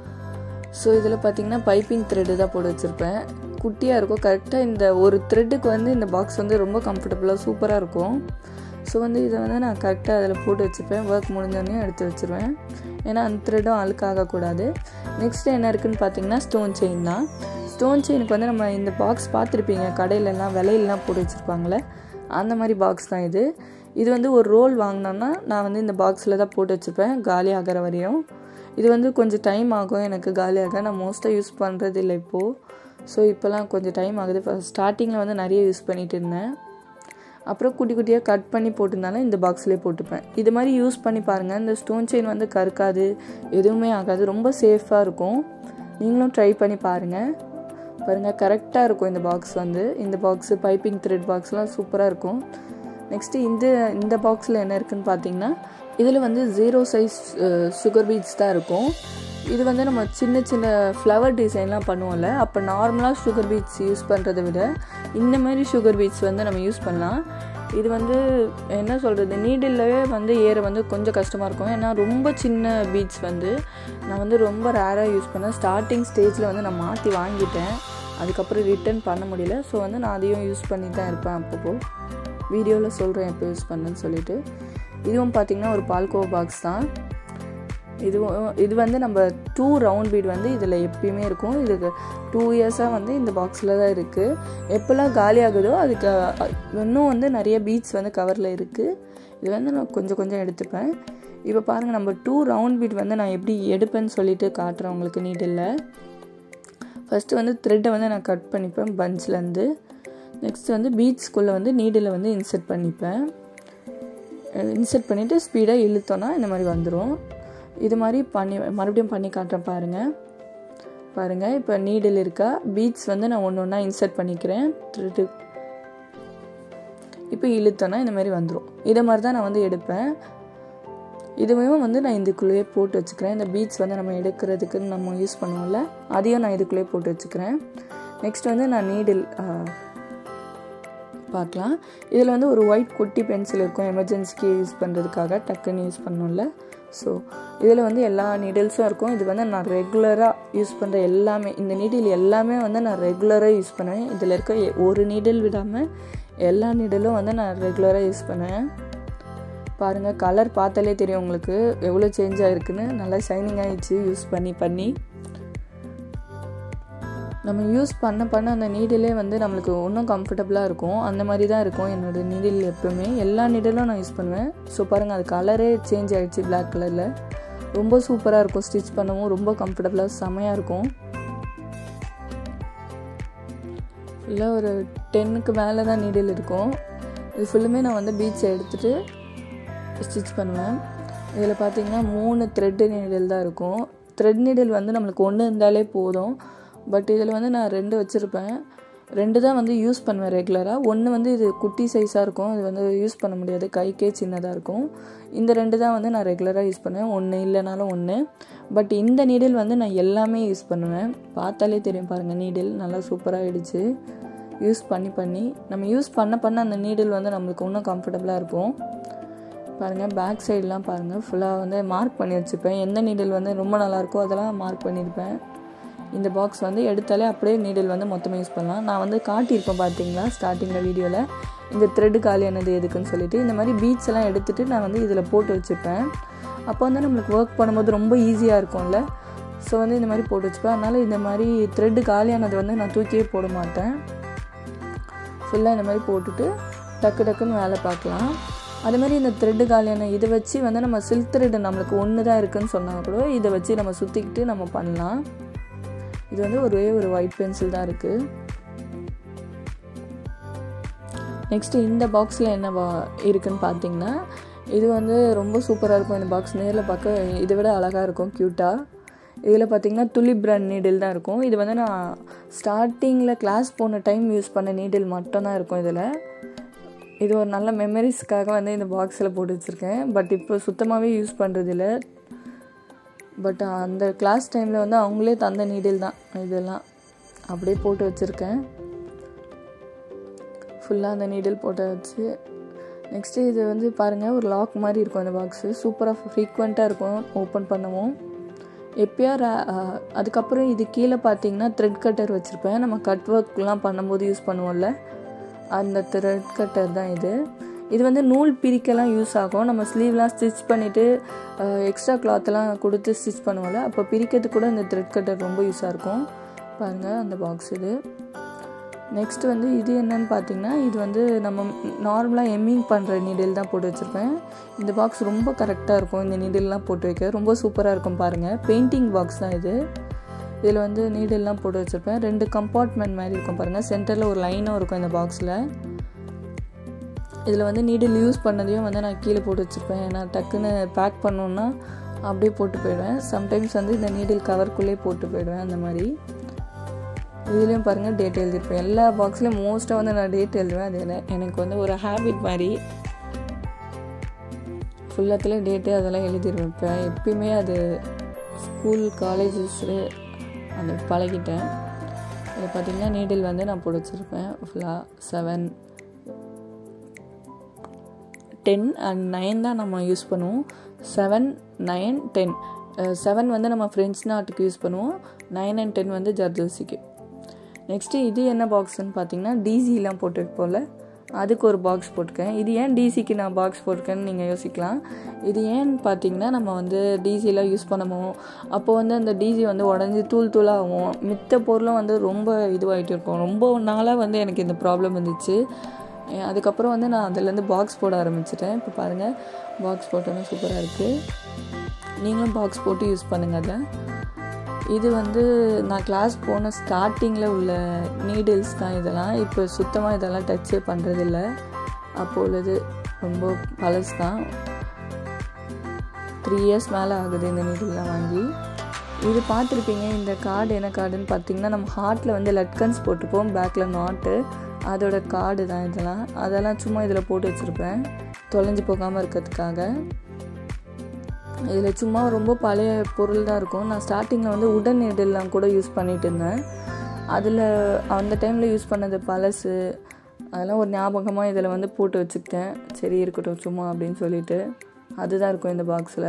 ஸோ இதில் பார்த்தீங்கன்னா பைப்பிங் த்ரெட்டு தான் போட்டு வச்சுருப்பேன் குட்டியாக இருக்கும் கரெக்டாக இந்த ஒரு த்ரெட்டுக்கு வந்து இந்த பாக்ஸ் வந்து ரொம்ப கம்ஃபர்டபுளாக சூப்பராக இருக்கும் ஸோ வந்து இதை வந்து நான் கரெக்டாக அதில் போட்டு வச்சுப்பேன் ஒர்க் முடிஞ்சோடனே எடுத்து வச்சுருவேன் ஏன்னா அந்த த்ரெட்டும் அழுக்காகக்கூடாது நெக்ஸ்ட் என்ன இருக்குதுன்னு பார்த்தீங்கன்னா ஸ்டோன் செயின் தான் ஸ்டோன் செயினுக்கு வந்து நம்ம இந்த பாக்ஸ் பார்த்துருப்பீங்க கடையிலலாம் விலையிலலாம் போட்டு வச்சுருப்பாங்களே அந்த மாதிரி பாக்ஸ் தான் இது இது வந்து ஒரு ரோல் வாங்கினோன்னா நான் வந்து இந்த பாக்ஸில் தான் போட்டு வச்சுப்பேன் காலி ஆகிற வரையும் இது வந்து கொஞ்சம் டைம் ஆகும் எனக்கு காலியாக நான் மோஸ்ட்டாக யூஸ் பண்ணுறது இல்லை இப்போது ஸோ இப்போலாம் கொஞ்சம் டைம் ஆகுது ஃபஸ்ட் ஸ்டார்டிங்கில் வந்து நிறைய யூஸ் பண்ணிகிட்டு இருந்தேன் அப்புறம் குட்டி குட்டியாக கட் பண்ணி போட்டிருந்தாலும் இந்த பாக்ஸ்லேயே போட்டுப்பேன் இது மாதிரி யூஸ் பண்ணி பாருங்கள் இந்த ஸ்டோன் செயின் வந்து கருக்காது எதுவுமே ஆகாது ரொம்ப சேஃபாக இருக்கும் நீங்களும் ட்ரை பண்ணி பாருங்கள் பாருங்கள் கரெக்டாக இருக்கும் இந்த பாக்ஸ் வந்து இந்த பாக்ஸு பைப்பிங் த்ரெட் பாக்ஸ்லாம் சூப்பராக இருக்கும் நெக்ஸ்ட்டு இந்த இந்த பாக்ஸில் என்ன இருக்குதுன்னு பார்த்தீங்கன்னா இதில் வந்து ஜீரோ சைஸ் சுகர் பீட்ஸ் தான் இருக்கும் இது வந்து நம்ம சின்ன சின்ன ஃப்ளவர் டிசைன்லாம் பண்ணுவோம்ல அப்போ நார்மலாக சுகர் பீட்ஸ் யூஸ் பண்ணுறதை விட இந்த மாதிரி சுகர் பீட்ஸ் வந்து நம்ம யூஸ் பண்ணலாம் இது வந்து என்ன சொல்கிறது நீடில்லவே வந்து ஏற வந்து கொஞ்சம் கஷ்டமாக இருக்கும் ஏன்னா ரொம்ப சின்ன பீட்ஸ் வந்து நான் வந்து ரொம்ப ரேராக யூஸ் பண்ணேன் ஸ்டார்டிங் ஸ்டேஜில் வந்து நான் மாற்றி வாங்கிட்டேன் அதுக்கப்புறம் ரிட்டர்ன் பண்ண முடியல ஸோ வந்து நான் அதையும் யூஸ் பண்ணி தான் இருப்பேன் அப்பப்போ வீடியோவில் சொல்கிறேன் எப்போ யூஸ் பண்ணுன்னு சொல்லிட்டு இதுவும் பார்த்திங்கன்னா ஒரு பால்கோ பாக்ஸ் தான் இதுவும் இது வந்து நம்ம டூ ரவுண்ட் பீட் வந்து இதில் எப்பயுமே இருக்கும் இதுக்கு டூ இயர்ஸாக வந்து இந்த பாக்ஸில் தான் இருக்குது எப்போல்லாம் காலி ஆகுதோ அதுக்கு இன்னும் வந்து நிறைய பீட்ஸ் வந்து கவரில் இருக்குது இது வந்து நான் கொஞ்சம் கொஞ்சம் எடுத்துப்பேன் இப்போ பாருங்கள் நம்ம டூ ரவுண்ட் பீட் வந்து நான் எப்படி எடுப்பேன்னு சொல்லிட்டு காட்டுறேன் உங்களுக்கு நீட்டில் ஃபஸ்ட்டு வந்து த்ரெட்டை வந்து நான் கட் பண்ணிப்பேன் பஞ்ச்லேருந்து நெக்ஸ்ட் வந்து பீட்ஸ்குள்ளே வந்து நீடில் வந்து இன்செர்ட் பண்ணிப்பேன் இன்செர்ட் பண்ணிவிட்டு ஸ்பீடாக இழுத்தோன்னா இந்த மாதிரி வந்துடும் இது மாதிரி பண்ணி மறுபடியும் பண்ணி காட்டுறேன் பாருங்கள் பாருங்கள் இப்போ நீடில் இருக்கா பீட்ஸ் வந்து நான் ஒன்று ஒன்றா இன்சர்ட் பண்ணிக்கிறேன் த்ரெட்டு இப்போ இழுத்தோன்னா இந்த மாதிரி வந்துடும் இதை மாதிரி தான் நான் வந்து எடுப்பேன் இதுவும் வந்து நான் இதுக்குள்ளேயே போட்டு வச்சுக்கிறேன் இந்த பீட்ஸ் வந்து நம்ம எடுக்கிறதுக்கு நம்ம யூஸ் பண்ணுவோம்ல அதையும் நான் இதுக்குள்ளேயே போட்டு வச்சுக்கிறேன் நெக்ஸ்ட் வந்து நான் நீடில் பார்க்கலாம் இதில் வந்து ஒரு ஒயிட் குட்டி பென்சில் இருக்கும் எமர்ஜென்சிக்கு யூஸ் பண்ணுறதுக்காக டக்குன்னு யூஸ் பண்ணோம்ல ஸோ இதில் வந்து எல்லா நீடில்ஸும் இருக்கும் இது வந்து நான் ரெகுலராக யூஸ் பண்ணுற எல்லாமே இந்த நீடில் எல்லாமே வந்து நான் ரெகுலராக யூஸ் பண்ணுவேன் இதில் இருக்க ஒரு நீடில் விடாமல் எல்லா நீடிலும் வந்து நான் ரெகுலராக யூஸ் பண்ணுவேன் பாருங்கள் கலர் பார்த்தாலே தெரியும் உங்களுக்கு எவ்வளோ சேஞ்ச் ஆகிருக்குன்னு நல்லா ஷைனிங் ஆகிடுச்சு யூஸ் பண்ணி பண்ணி நம்ம யூஸ் பண்ண பண்ண அந்த நீடிலே வந்து நம்மளுக்கு இன்னும் கம்ஃபர்டபுளாக இருக்கும் அந்த மாதிரி தான் இருக்கும் என்னோடய நீடில் எப்போவுமே எல்லா நீடிலும் நான் யூஸ் பண்ணுவேன் ஸோ பாருங்கள் அது கலரே சேஞ்ச் ஆகிடுச்சு பிளாக் கலரில் ரொம்ப சூப்பராக இருக்கும் ஸ்டிச் பண்ணவும் ரொம்ப கம்ஃபர்டபுளாக செமையாக இருக்கும் ஃபுல்லாக ஒரு டென்னுக்கு மேலே தான் நீடில் இருக்கும் இது ஃபுல்லுமே நான் வந்து பீச்சை எடுத்துகிட்டு ஸ்டிச் பண்ணுவேன் இதில் பார்த்தீங்கன்னா மூணு த்ரெட்டு நீடில் தான் இருக்கும் த்ரெட் நீடில் வந்து நம்மளுக்கு ஒன்று இருந்தாலே போதும் பட் இதில் வந்து நான் ரெண்டு வச்சுருப்பேன் ரெண்டு தான் வந்து யூஸ் பண்ணுவேன் ரெகுலராக ஒன்று வந்து இது குட்டி சைஸாக இருக்கும் இது வந்து யூஸ் பண்ண முடியாது கைக்கே சின்னதாக இருக்கும் இந்த ரெண்டு தான் வந்து நான் ரெகுலராக யூஸ் பண்ணுவேன் ஒன்று இல்லைனாலும் ஒன்று பட் இந்த நீடில் வந்து நான் எல்லாமே யூஸ் பண்ணுவேன் பார்த்தாலே தெரியும் பாருங்கள் நீடில் நல்லா சூப்பராக ஆகிடுச்சு யூஸ் பண்ணி பண்ணி நம்ம யூஸ் பண்ண பண்ண அந்த நீடில் வந்து நம்மளுக்கு இன்னும் கம்ஃபர்டபுளாக இருக்கும் பாருங்கள் பேக் சைடெலாம் பாருங்கள் ஃபுல்லாக வந்து மார்க் பண்ணி வச்சுப்பேன் எந்த நீடில் வந்து ரொம்ப நல்லாயிருக்கோ அதெல்லாம் மார்க் பண்ணியிருப்பேன் இந்த பாக்ஸ் வந்து எடுத்தாலே அப்படியே நீடில் வந்து மொத்தமாக யூஸ் பண்ணலாம் நான் வந்து காட்டியிருப்பேன் பார்த்தீங்களா ஸ்டார்டிங்கில் வீடியோவில் இந்த த்ரெட்டு காலியானது எதுக்குன்னு சொல்லிட்டு இந்த மாதிரி பீட்ஸ் எல்லாம் எடுத்துகிட்டு நான் வந்து இதில் போட்டு வச்சுப்பேன் அப்போ வந்து நம்மளுக்கு ஒர்க் பண்ணும்போது ரொம்ப ஈஸியாக இருக்கும்ல ஸோ வந்து இந்த மாதிரி போட்டு வச்சுப்பேன் அதனால் இந்த மாதிரி த்ரெட்டு காலியானது வந்து நான் தூக்கியே போட மாட்டேன் ஃபுல்லாக இந்த மாதிரி போட்டுட்டு டக்கு டக்குன்னு வேலை பார்க்கலாம் அதே மாதிரி இந்த த்ரெட்டு காலியான இதை வச்சு வந்து நம்ம சில்க் த்ரெட்டு நம்மளுக்கு ஒன்று தான் இருக்குதுன்னு சொன்னால் கூட இதை வச்சு நம்ம சுற்றிக்கிட்டு நம்ம பண்ணலாம் இது வந்து ஒரே ஒரு ஒயிட் பென்சில் தான் இருக்குது நெக்ஸ்ட்டு இந்த பாக்ஸில் என்ன இருக்குன்னு பார்த்தீங்கன்னா இது வந்து ரொம்ப சூப்பராக இருக்கும் இந்த பாக்ஸ் நேரில் பார்க்க இதை விட அழகாக இருக்கும் க்யூட்டாக இதில் பார்த்தீங்கன்னா துளி பிராண்ட் நீடில் தான் இருக்கும் இது வந்து நான் ஸ்டார்டிங்கில் கிளாஸ் போன டைம் யூஸ் பண்ண நீடில் மட்டும்தான் இருக்கும் இதில் இது ஒரு நல்ல மெமரிஸ்க்காக வந்து இந்த பாக்ஸில் போட்டு வச்சுருக்கேன் பட் இப்போ சுத்தமாகவே யூஸ் பண்ணுறதில்ல பட் அந்த கிளாஸ் டைமில் வந்து அவங்களே தந்த நீடில் தான் இதெல்லாம் அப்படியே போட்டு வச்சுருக்கேன் ஃபுல்லாக அந்த நீடில் போட்டு வச்சு நெக்ஸ்ட்டு இது வந்து பாருங்கள் ஒரு லாக் மாதிரி இருக்கும் அந்த பாக்ஸு சூப்பராக ஃப்ரீக்வெண்ட்டாக இருக்கும் ஓப்பன் பண்ணவும் எப்பயா அதுக்கப்புறம் இது கீழே பார்த்தீங்கன்னா த்ரெட் கட்டர் வச்சுருப்பேன் நம்ம கட் ஒர்க்லாம் பண்ணும்போது யூஸ் பண்ணுவோம்ல அந்த த்ரெட் கட்டர் தான் இது இது வந்து நூல் பிரிக்கலாம் யூஸ் ஆகும் நம்ம ஸ்லீவ்லாம் ஸ்டிச் பண்ணிவிட்டு எக்ஸ்ட்ரா கிளாத்லாம் கொடுத்து ஸ்டிச் பண்ணுவோம்ல அப்போ பிரிக்கிறதுக்கு கூட இந்த த்ரெட் கட்டர் ரொம்ப யூஸாக இருக்கும் பாருங்கள் அந்த பாக்ஸ் இது நெக்ஸ்ட் வந்து இது என்னன்னு பார்த்தீங்கன்னா இது வந்து நம்ம நார்மலாக எம்மிங் பண்ணுற நீடில் தான் போட்டு வச்சுருப்பேன் இந்த பாக்ஸ் ரொம்ப கரெக்டாக இருக்கும் இந்த நீடில்லாம் போட்டு வைக்க ரொம்ப சூப்பராக இருக்கும் பாருங்கள் பெயிண்டிங் பாக்ஸ் தான் இது இதில் வந்து நீடில்லாம் போட்டு வச்சுருப்பேன் ரெண்டு கம்பார்ட்மெண்ட் மாதிரி இருக்கும் பாருங்கள் சென்டரில் ஒரு லைனும் இருக்கும் இந்த பாக்ஸில் இதில் வந்து நீடில் யூஸ் பண்ணதையும் வந்து நான் கீழே போட்டு வச்சுருப்பேன் ஏன்னா டக்குன்னு பேக் பண்ணோன்னா அப்படியே போட்டு போயிடுவேன் சம்டைம்ஸ் வந்து இந்த நீடில் கவர்க்குள்ளே போட்டு போயிடுவேன் அந்த மாதிரி இதுலேயும் பாருங்கள் டேட் எழுதியிருப்பேன் எல்லா பாக்ஸ்லேயும் மோஸ்ட்டாக வந்து நான் டேட் எழுதுவேன் அது எனக்கு வந்து ஒரு ஹேபிட் மாதிரி ஃபுல்லாத்தில் டேட்டு அதெல்லாம் எழுதிடுவேன் இப்போ எப்பயுமே அது ஸ்கூல் காலேஜஸ்ஸு அந்த பழகிட்டேன் இதை பார்த்திங்கன்னா நீடில் வந்து நான் போட்டு வச்சுருப்பேன் ஃபுல்லாக செவன் டென் அண்ட் நைன் தான் நம்ம யூஸ் பண்ணுவோம் செவன் நைன் டென் செவன் வந்து நம்ம ஃப்ரெண்ட்ஸ் நாட்டுக்கு யூஸ் பண்ணுவோம் நைன் அண்ட் டென் வந்து ஜர்ஜர்சிக்கு நெக்ஸ்ட்டு இது என்ன பாக்ஸ்ன்னு பார்த்தீங்கன்னா டிசிலாம் போட்டுருப்போம்ல அதுக்கு ஒரு பாக்ஸ் போட்டிருக்கேன் இது ஏன் டிசிக்கு நான் பாக்ஸ் போட்டிருக்கேன்னு நீங்கள் யோசிக்கலாம் இது ஏன்னு பார்த்தீங்கன்னா நம்ம வந்து டிசிலாம் யூஸ் பண்ணுவோம் அப்போ வந்து அந்த டிசி வந்து உடஞ்சி தூள் தூளாகும் மித்த பொருளும் வந்து ரொம்ப இதுவாகிட்டு இருக்கும் ரொம்ப நாளாக வந்து எனக்கு இந்த ப்ராப்ளம் இருந்துச்சு அதுக்கப்புறம் வந்து நான் அதுலேருந்து பாக்ஸ் போட ஆரம்பிச்சிட்டேன் இப்போ பாருங்கள் பாக்ஸ் போட்டோன்னா சூப்பராக இருக்குது நீங்களும் பாக்ஸ் போட்டு யூஸ் பண்ணுங்கள் அதை இது வந்து நான் கிளாஸ் போன ஸ்டார்டிங்கில் உள்ள நீடில்ஸ் தான் இதெல்லாம் இப்போ சுத்தமாக இதெல்லாம் டச்சே பண்ணுறதில்ல அப்போ உள்ளது ரொம்ப பழசு தான் த்ரீ இயர்ஸ் மேலே ஆகுது இந்த நீடில்லாம் வாங்கி இது பார்த்துருப்பீங்க இந்த கார்டு என்ன கார்டுன்னு பார்த்தீங்கன்னா நம்ம ஹார்ட்டில் வந்து லட்கன்ஸ் போட்டிருப்போம் பேக்கில் நாட்டு அதோட கார்டு தான் இதெல்லாம் அதெல்லாம் சும்மா இதில் போட்டு வச்சுருப்பேன் தொலைஞ்சு போகாமல் இருக்கிறதுக்காக இதில் சும்மா ரொம்ப பழைய பொருள் தான் இருக்கும் நான் ஸ்டார்டிங்கில் வந்து உடன் நீடெல்லாம் கூட யூஸ் பண்ணிகிட்டு இருந்தேன் அதில் அந்த டைமில் யூஸ் பண்ணது பழசு அதெல்லாம் ஒரு ஞாபகமாக இதில் வந்து போட்டு வச்சுக்கிட்டேன் சரி இருக்கட்டும் சும்மா அப்படின்னு சொல்லிட்டு அதுதான் இருக்கும் இந்த பாக்ஸில்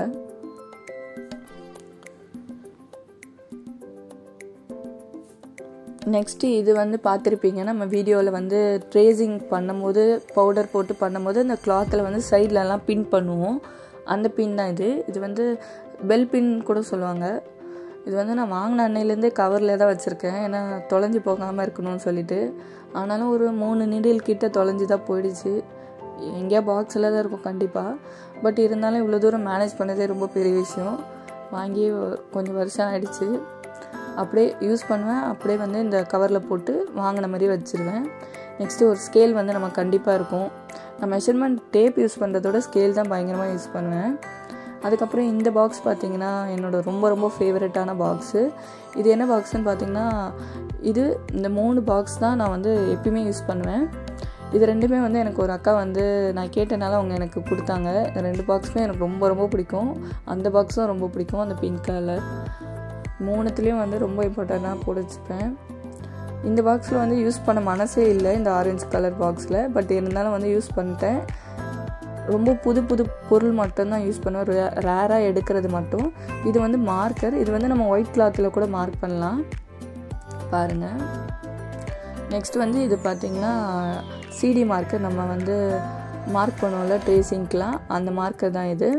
நெக்ஸ்ட்டு இது வந்து பார்த்துருப்பீங்க நம்ம வீடியோவில் வந்து ட்ரேசிங் பண்ணும்போது பவுடர் போட்டு பண்ணும்போது அந்த கிளாத்தில் வந்து சைட்லலாம் பின் பண்ணுவோம் அந்த பின் தான் இது இது வந்து பெல் பின் கூட சொல்லுவாங்க இது வந்து நான் வாங்கின அன்னையிலேருந்தே கவரில் தான் வச்சுருக்கேன் ஏன்னா தொலைஞ்சி போகாமல் இருக்கணும்னு சொல்லிட்டு ஆனாலும் ஒரு மூணு நீடில் கிட்ட தொலைஞ்சி தான் போயிடுச்சு எங்கேயா பாக்ஸில் தான் இருக்கும் கண்டிப்பாக பட் இருந்தாலும் இவ்வளோ தூரம் மேனேஜ் பண்ணதே ரொம்ப பெரிய விஷயம் வாங்கி கொஞ்சம் வருஷம் ஆயிடுச்சு அப்படியே யூஸ் பண்ணுவேன் அப்படியே வந்து இந்த கவரில் போட்டு வாங்கின மாதிரி வச்சுருவேன் நெக்ஸ்ட்டு ஒரு ஸ்கேல் வந்து நம்ம கண்டிப்பாக இருக்கும் நான் மெஷர்மெண்ட் டேப் யூஸ் பண்ணுறதோட ஸ்கேல் தான் பயங்கரமாக யூஸ் பண்ணுவேன் அதுக்கப்புறம் இந்த பாக்ஸ் பார்த்திங்கன்னா என்னோடய ரொம்ப ரொம்ப ஃபேவரட்டான பாக்ஸு இது என்ன பாக்ஸுன்னு பார்த்தீங்கன்னா இது இந்த மூணு பாக்ஸ் தான் நான் வந்து எப்பயுமே யூஸ் பண்ணுவேன் இது ரெண்டுமே வந்து எனக்கு ஒரு அக்கா வந்து நான் கேட்டனால அவங்க எனக்கு கொடுத்தாங்க இந்த ரெண்டு பாக்ஸுமே எனக்கு ரொம்ப ரொம்ப பிடிக்கும் அந்த பாக்ஸும் ரொம்ப பிடிக்கும் அந்த பிங்க் கலர் மூணுத்துலேயும் வந்து ரொம்ப இம்பார்ட்டண்ட்டாக போட்டு வச்சுப்பேன் இந்த பாக்ஸில் வந்து யூஸ் பண்ண மனசே இல்லை இந்த ஆரஞ்சு கலர் பாக்ஸில் பட் இருந்தாலும் வந்து யூஸ் பண்ணிட்டேன் ரொம்ப புது புது பொருள் மட்டும்தான் யூஸ் பண்ணுவேன் ரேராக எடுக்கிறது மட்டும் இது வந்து மார்க்கர் இது வந்து நம்ம ஒயிட் கிளாத்தில் கூட மார்க் பண்ணலாம் பாருங்கள் நெக்ஸ்ட் வந்து இது பார்த்திங்கன்னா சிடி மார்க்கர் நம்ம வந்து மார்க் பண்ணுவோம்ல ட்ரேசிங்க்கெலாம் அந்த மார்க்கர் தான் இது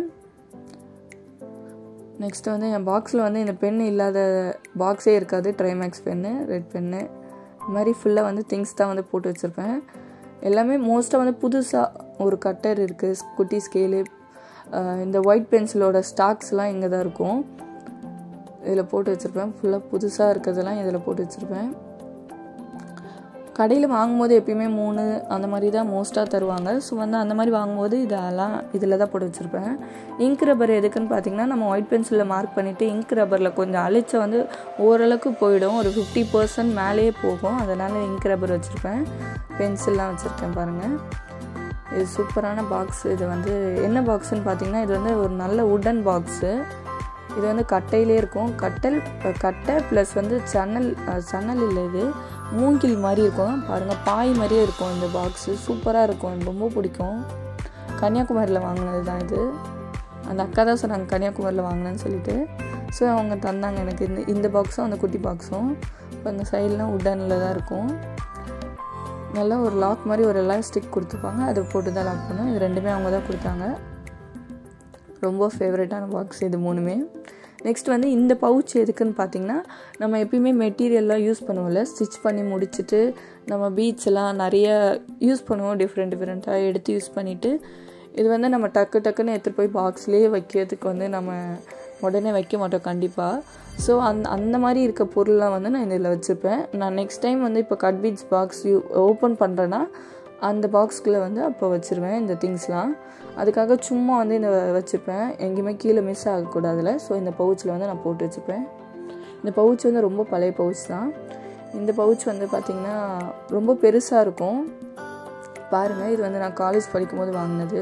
நெக்ஸ்ட் வந்து என் பாக்ஸில் வந்து இந்த பென் இல்லாத பாக்ஸே இருக்காது ட்ரைமேக்ஸ் பென்னு ரெட் பென்னு இது மாதிரி ஃபுல்லாக வந்து திங்ஸ் தான் வந்து போட்டு வச்சுருப்பேன் எல்லாமே மோஸ்ட்டாக வந்து புதுசாக ஒரு கட்டர் இருக்குது குட்டி ஸ்கேலு இந்த ஒயிட் பென்சிலோட ஸ்டாக்ஸ்லாம் இங்கே தான் இருக்கும் இதில் போட்டு வச்சுருப்பேன் ஃபுல்லாக புதுசாக இருக்கிறதெல்லாம் இதில் போட்டு வச்சுருப்பேன் கடையில் வாங்கும்போது எப்பயுமே மூணு அந்த மாதிரி தான் மோஸ்ட்டாக தருவாங்க ஸோ வந்து அந்த மாதிரி வாங்கும்போது இதெல்லாம் இதில் தான் போட்டு வச்சுருப்பேன் இங்க் ரப்பர் எதுக்குன்னு பார்த்தீங்கன்னா நம்ம ஒயிட் பென்சிலில் மார்க் பண்ணிவிட்டு இங்க் ரப்பரில் கொஞ்சம் அழிச்ச வந்து ஓரளவுக்கு போயிடும் ஒரு ஃபிஃப்டி பர்சன்ட் மேலேயே போகும் அதனால் இங்க் ரப்பர் வச்சுருப்பேன் பென்சில்லாம் வச்சுருக்கேன் பாருங்கள் இது சூப்பரான பாக்ஸ் இது வந்து என்ன பாக்ஸுன்னு பார்த்தீங்கன்னா இது வந்து ஒரு நல்ல உடன் பாக்ஸு இது வந்து கட்டையிலே இருக்கும் கட்டல் கட்டை ப்ளஸ் வந்து சன்னல் சன்னல் இல்லை இது மூங்கில் மாதிரி இருக்கும் பாருங்கள் பாய் மாதிரியே இருக்கும் இந்த பாக்ஸு சூப்பராக இருக்கும் எனக்கு ரொம்ப பிடிக்கும் கன்னியாகுமரியில் வாங்கினது தான் இது அந்த அக்கா தான் சொன்னாங்க கன்னியாகுமரியில் வாங்கினேன்னு சொல்லிட்டு ஸோ அவங்க தந்தாங்க எனக்கு இந்த இந்த பாக்ஸும் அந்த குட்டி பாக்ஸும் இப்போ அந்த சைட்லாம் உட்டனில் தான் இருக்கும் நல்லா ஒரு லாக் மாதிரி ஒரு எலாஸ்டிக் கொடுத்துருப்பாங்க அதை போட்டு தான் லாக் பண்ணும் இது ரெண்டுமே அவங்க தான் கொடுத்தாங்க ரொம்ப ஃபேவரட்டான பாக்ஸ் இது மூணுமே நெக்ஸ்ட் வந்து இந்த பவுச் எதுக்குன்னு பார்த்தீங்கன்னா நம்ம எப்பயுமே மெட்டீரியல்லாம் யூஸ் பண்ணுவோம்ல ஸ்டிச் பண்ணி முடிச்சுட்டு நம்ம பீட்ஸ் எல்லாம் நிறைய யூஸ் பண்ணுவோம் டிஃப்ரெண்ட் டிஃப்ரெண்ட்டாக எடுத்து யூஸ் பண்ணிவிட்டு இது வந்து நம்ம டக்கு டக்குன்னு எடுத்துகிட்டு போய் பாக்ஸ்லேயே வைக்கிறதுக்கு வந்து நம்ம உடனே வைக்க மாட்டோம் கண்டிப்பாக ஸோ அந்த அந்த மாதிரி இருக்க பொருள்லாம் வந்து நான் இதில் வச்சுப்பேன் நான் நெக்ஸ்ட் டைம் வந்து இப்போ cut beads box you open பண்ணுறேன்னா அந்த பாக்ஸ்குள்ளே வந்து அப்போ வச்சுருவேன் இந்த திங்ஸ்லாம் அதுக்காக சும்மா வந்து இந்த வச்சுப்பேன் எங்கேயுமே கீழே மிஸ் ஆகக்கூடாதுல ஸோ இந்த பவுச்சில் வந்து நான் போட்டு வச்சுப்பேன் இந்த பவுச் வந்து ரொம்ப பழைய பவுச் தான் இந்த பவுச் வந்து பார்த்திங்கன்னா ரொம்ப பெருசாக இருக்கும் பாருங்கள் இது வந்து நான் காலேஜ் படிக்கும்போது வாங்கினது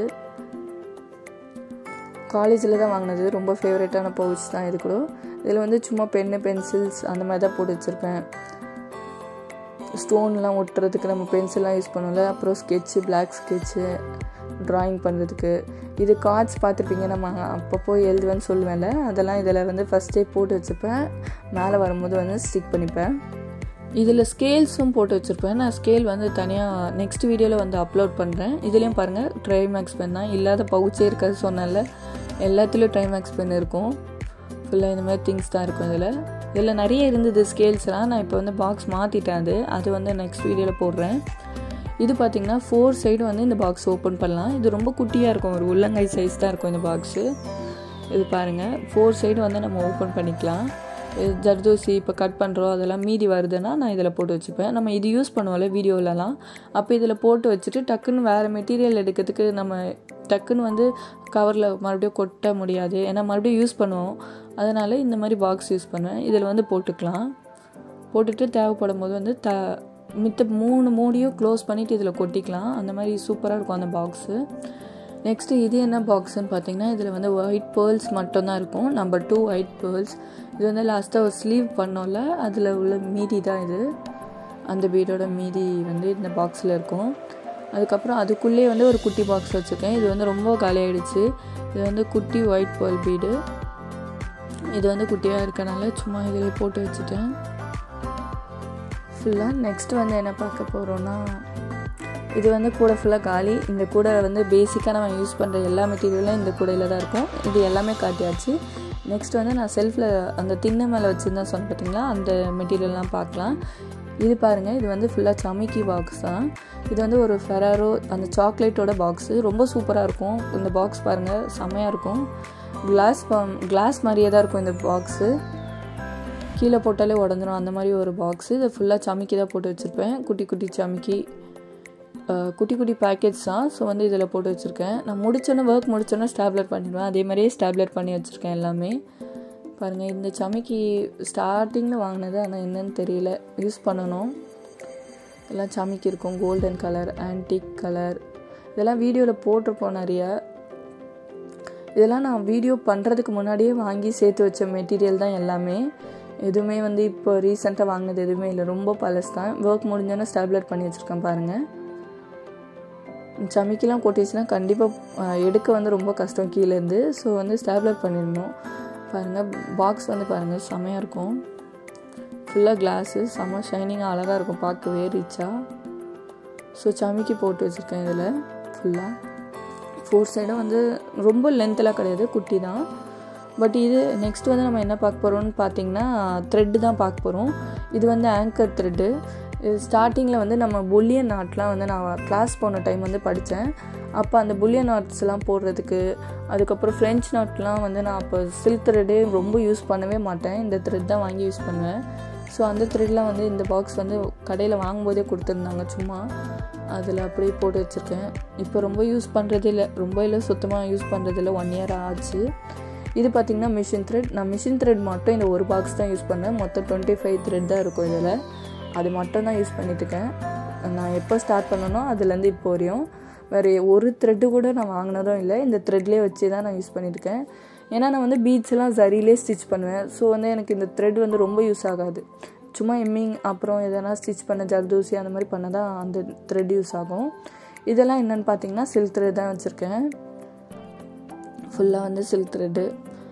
காலேஜில் தான் வாங்கினது ரொம்ப ஃபேவரட்டான பவுச் தான் இது கூட இதில் வந்து சும்மா பென்னு பென்சில்ஸ் அந்த மாதிரி தான் போட்டு வச்சுருப்பேன் ஸ்டோன்லாம் ஒட்டுறதுக்கு நம்ம பென்சில்லாம் யூஸ் பண்ணுவோம்ல அப்புறம் ஸ்கெட்சு பிளாக் ஸ்கெட்சு ட்ராயிங் பண்ணுறதுக்கு இது கார்ட்ஸ் பார்த்துருப்பீங்க நம்ம அப்பப்போ எழுதுவேன்னு சொல்லுவேன்ல அதெல்லாம் இதில் வந்து ஃபஸ்ட்டே போட்டு வச்சுப்பேன் மேலே வரும்போது வந்து ஸ்டிக் பண்ணிப்பேன் இதில் ஸ்கேல்ஸும் போட்டு வச்சுருப்பேன் நான் ஸ்கேல் வந்து தனியாக நெக்ஸ்ட் வீடியோவில் வந்து அப்லோட் பண்ணுறேன் இதுலேயும் பாருங்கள் ட்ரைமேக்ஸ் பென் தான் இல்லாத பவுச்சே இருக்காது சொன்னால எல்லாத்துலேயும் ட்ரைமேக்ஸ் பென் இருக்கும் ஃபுல்லாக இந்த மாதிரி திங்ஸ் தான் இருக்கும் இதில் இதில் நிறைய இருந்தது ஸ்கேல்ஸ்லாம் நான் இப்போ வந்து பாக்ஸ் மாற்றிட்டேன் அது அது வந்து நெக்ஸ்ட் வீடியோவில் போடுறேன் இது பார்த்திங்கன்னா ஃபோர் சைடு வந்து இந்த பாக்ஸ் ஓப்பன் பண்ணலாம் இது ரொம்ப குட்டியாக இருக்கும் ஒரு உள்ளங்கை சைஸ் தான் இருக்கும் இந்த பாக்ஸு இது பாருங்கள் ஃபோர் சைடு வந்து நம்ம ஓப்பன் பண்ணிக்கலாம் ஜர்தோசி இப்போ கட் பண்ணுறோம் அதெல்லாம் மீதி வருதுன்னா நான் இதில் போட்டு வச்சுப்பேன் நம்ம இது யூஸ் பண்ணுவோம்ல வீடியோவிலலாம் அப்போ இதில் போட்டு வச்சுட்டு டக்குன்னு வேறு மெட்டீரியல் எடுக்கிறதுக்கு நம்ம டக்குன்னு வந்து கவரில் மறுபடியும் கொட்ட முடியாது ஏன்னா மறுபடியும் யூஸ் பண்ணுவோம் அதனால் இந்த மாதிரி பாக்ஸ் யூஸ் பண்ணுவேன் இதில் வந்து போட்டுக்கலாம் போட்டுட்டு தேவைப்படும் போது வந்து த மித்த மூணு மூடியும் க்ளோஸ் பண்ணிவிட்டு இதில் கொட்டிக்கலாம் அந்த மாதிரி சூப்பராக இருக்கும் அந்த பாக்ஸு நெக்ஸ்ட்டு இது என்ன பாக்ஸுன்னு பார்த்தீங்கன்னா இதில் வந்து ஒயிட் பேர்ல்ஸ் மட்டும்தான் இருக்கும் நம்பர் டூ ஒயிட் பேர்ல்ஸ் இது வந்து லாஸ்ட்டாக ஒரு ஸ்லீவ் பண்ணோம்ல அதில் உள்ள மீதி தான் இது அந்த பீடோட மீதி வந்து இந்த பாக்ஸில் இருக்கும் அதுக்கப்புறம் அதுக்குள்ளேயே வந்து ஒரு குட்டி பாக்ஸ் வச்சுருக்கேன் இது வந்து ரொம்ப காலியாகிடுச்சு இது வந்து குட்டி ஒயிட் பேர்ல் பீடு இது வந்து குட்டியாக இருக்கனால சும்மா இதில் போட்டு வச்சுட்டேன் ஃபுல்லாக நெக்ஸ்ட் வந்து என்ன பார்க்க போகிறோன்னா இது வந்து கூடை ஃபுல்லாக காலி இந்த கூடை வந்து பேசிக்காக நம்ம யூஸ் பண்ணுற எல்லா மெட்டீரியலும் இந்த கூடையில் தான் இருக்கும் இது எல்லாமே காட்டியாச்சு நெக்ஸ்ட் வந்து நான் செல்ஃபில் அந்த திண்ணை மேலே வச்சுருந்தேன் சொன்ன பார்த்தீங்களா அந்த மெட்டீரியல்லாம் பார்க்கலாம் இது பாருங்கள் இது வந்து ஃபுல்லாக சமிக்கி பாக்ஸ் தான் இது வந்து ஒரு ஃபெராரோ அந்த சாக்லேட்டோட பாக்ஸு ரொம்ப சூப்பராக இருக்கும் இந்த பாக்ஸ் பாருங்கள் செம்மையாக இருக்கும் கிளாஸ் கிளாஸ் மாதிரியே தான் இருக்கும் இந்த பாக்ஸு கீழே போட்டாலே உடஞ்சிரும் அந்த மாதிரி ஒரு பாக்ஸு இதை ஃபுல்லாக சமிக்கி தான் போட்டு வச்சுருப்பேன் குட்டி குட்டி சமிக்கி குட்டி குட்டி பேக்கெட்ஸ் தான் ஸோ வந்து இதில் போட்டு வச்சுருக்கேன் நான் முடிச்சோன்னே ஒர்க் முடிச்சோன்னே ஸ்டாப்லர் பண்ணிடுவேன் அதே மாதிரியே ஸ்டாப்லர் பண்ணி வச்சுருக்கேன் எல்லாமே பாருங்கள் இந்த சமைக்கி ஸ்டார்டிங்கில் வாங்கினது ஆனால் என்னன்னு தெரியல யூஸ் பண்ணணும் எல்லாம் சமைக்கி இருக்கும் கோல்டன் கலர் ஆன்டிக் கலர் இதெல்லாம் வீடியோவில் போட்டிருப்போம் நிறைய இதெல்லாம் நான் வீடியோ பண்ணுறதுக்கு முன்னாடியே வாங்கி சேர்த்து வச்ச மெட்டீரியல் தான் எல்லாமே எதுவுமே வந்து இப்போ ரீசெண்டாக வாங்கினது எதுவுமே இல்லை ரொம்ப பழசு தான் ஒர்க் முடிஞ்சோன்னே ஸ்டாப்லர் பண்ணி வச்சுருக்கேன் பாருங்கள் சமைக்கலாம் கொட்டிச்சுன்னா கண்டிப்பாக எடுக்க வந்து ரொம்ப கஷ்டம் கீழேருந்து ஸோ வந்து ஸ்டாப்லர் பண்ணிடணும் பாருங்கள் பாக்ஸ் வந்து பாருங்கள் செமையாக இருக்கும் ஃபுல்லாக கிளாஸு செம்ம ஷைனிங்காக அழகாக இருக்கும் பார்க்கவே ரிச்சாக ஸோ சமைக்கி போட்டு வச்சுருக்கேன் இதில் ஃபுல்லாக ஃபோர் சைடும் வந்து ரொம்ப லென்த்தெல்லாம் கிடையாது குட்டி தான் பட் இது நெக்ஸ்ட் வந்து நம்ம என்ன பார்க்க போகிறோம்னு பார்த்தீங்கன்னா த்ரெட்டு தான் பார்க்க போகிறோம் இது வந்து ஆங்கர் த்ரெட்டு ஸ்டார்டிங்கில் வந்து நம்ம புல்லியன் நாட்லாம் வந்து நான் கிளாஸ் போன டைம் வந்து படித்தேன் அப்போ அந்த புல்லியன் நாட்ஸ்லாம் போடுறதுக்கு அதுக்கப்புறம் ஃப்ரெஞ்ச் நாட்லாம் வந்து நான் அப்போ சில்க் த்ரெட்டே ரொம்ப யூஸ் பண்ணவே மாட்டேன் இந்த த்ரெட் தான் வாங்கி யூஸ் பண்ணுவேன் ஸோ அந்த த்ரெட்லாம் வந்து இந்த பாக்ஸ் வந்து கடையில் வாங்கும்போதே கொடுத்துருந்தாங்க சும்மா அதில் அப்படியே போட்டு வச்சுருக்கேன் இப்போ ரொம்ப யூஸ் பண்ணுறதே இல்லை ரொம்ப இல்லை சுத்தமாக யூஸ் பண்ணுறதில்ல ஒன் இயர் ஆச்சு இது பார்த்திங்கன்னா மிஷின் த்ரெட் நான் மிஷின் த்ரெட் மட்டும் இந்த ஒரு பாக்ஸ் தான் யூஸ் பண்ணேன் மொத்தம் டுவெண்ட்டி ஃபைவ் த்ரெட் தான் இருக்கும் இதில் அது மட்டும் தான் யூஸ் பண்ணிட்டுருக்கேன் நான் எப்போ ஸ்டார்ட் பண்ணனோ அதுலேருந்து இப்போ வரையும் வேறு ஒரு த்ரெட்டு கூட நான் வாங்கினதும் இல்லை இந்த த்ரெட்லேயே வச்சு தான் நான் யூஸ் பண்ணியிருக்கேன் ஏன்னா நான் வந்து பீட்ஸ்லாம் சரியிலே ஸ்டிச் பண்ணுவேன் ஸோ வந்து எனக்கு இந்த த்ரெட் வந்து ரொம்ப யூஸ் ஆகாது சும்மா எம்மிங் அப்புறம் எதனா ஸ்டிச் பண்ண ஜர்தூசி அந்த மாதிரி பண்ண தான் அந்த த்ரெட் யூஸ் ஆகும் இதெல்லாம் என்னென்னு பார்த்தீங்கன்னா சில்க் த்ரெட் தான் வச்சுருக்கேன் ஃபுல்லாக வந்து சில்க் த்ரெட்டு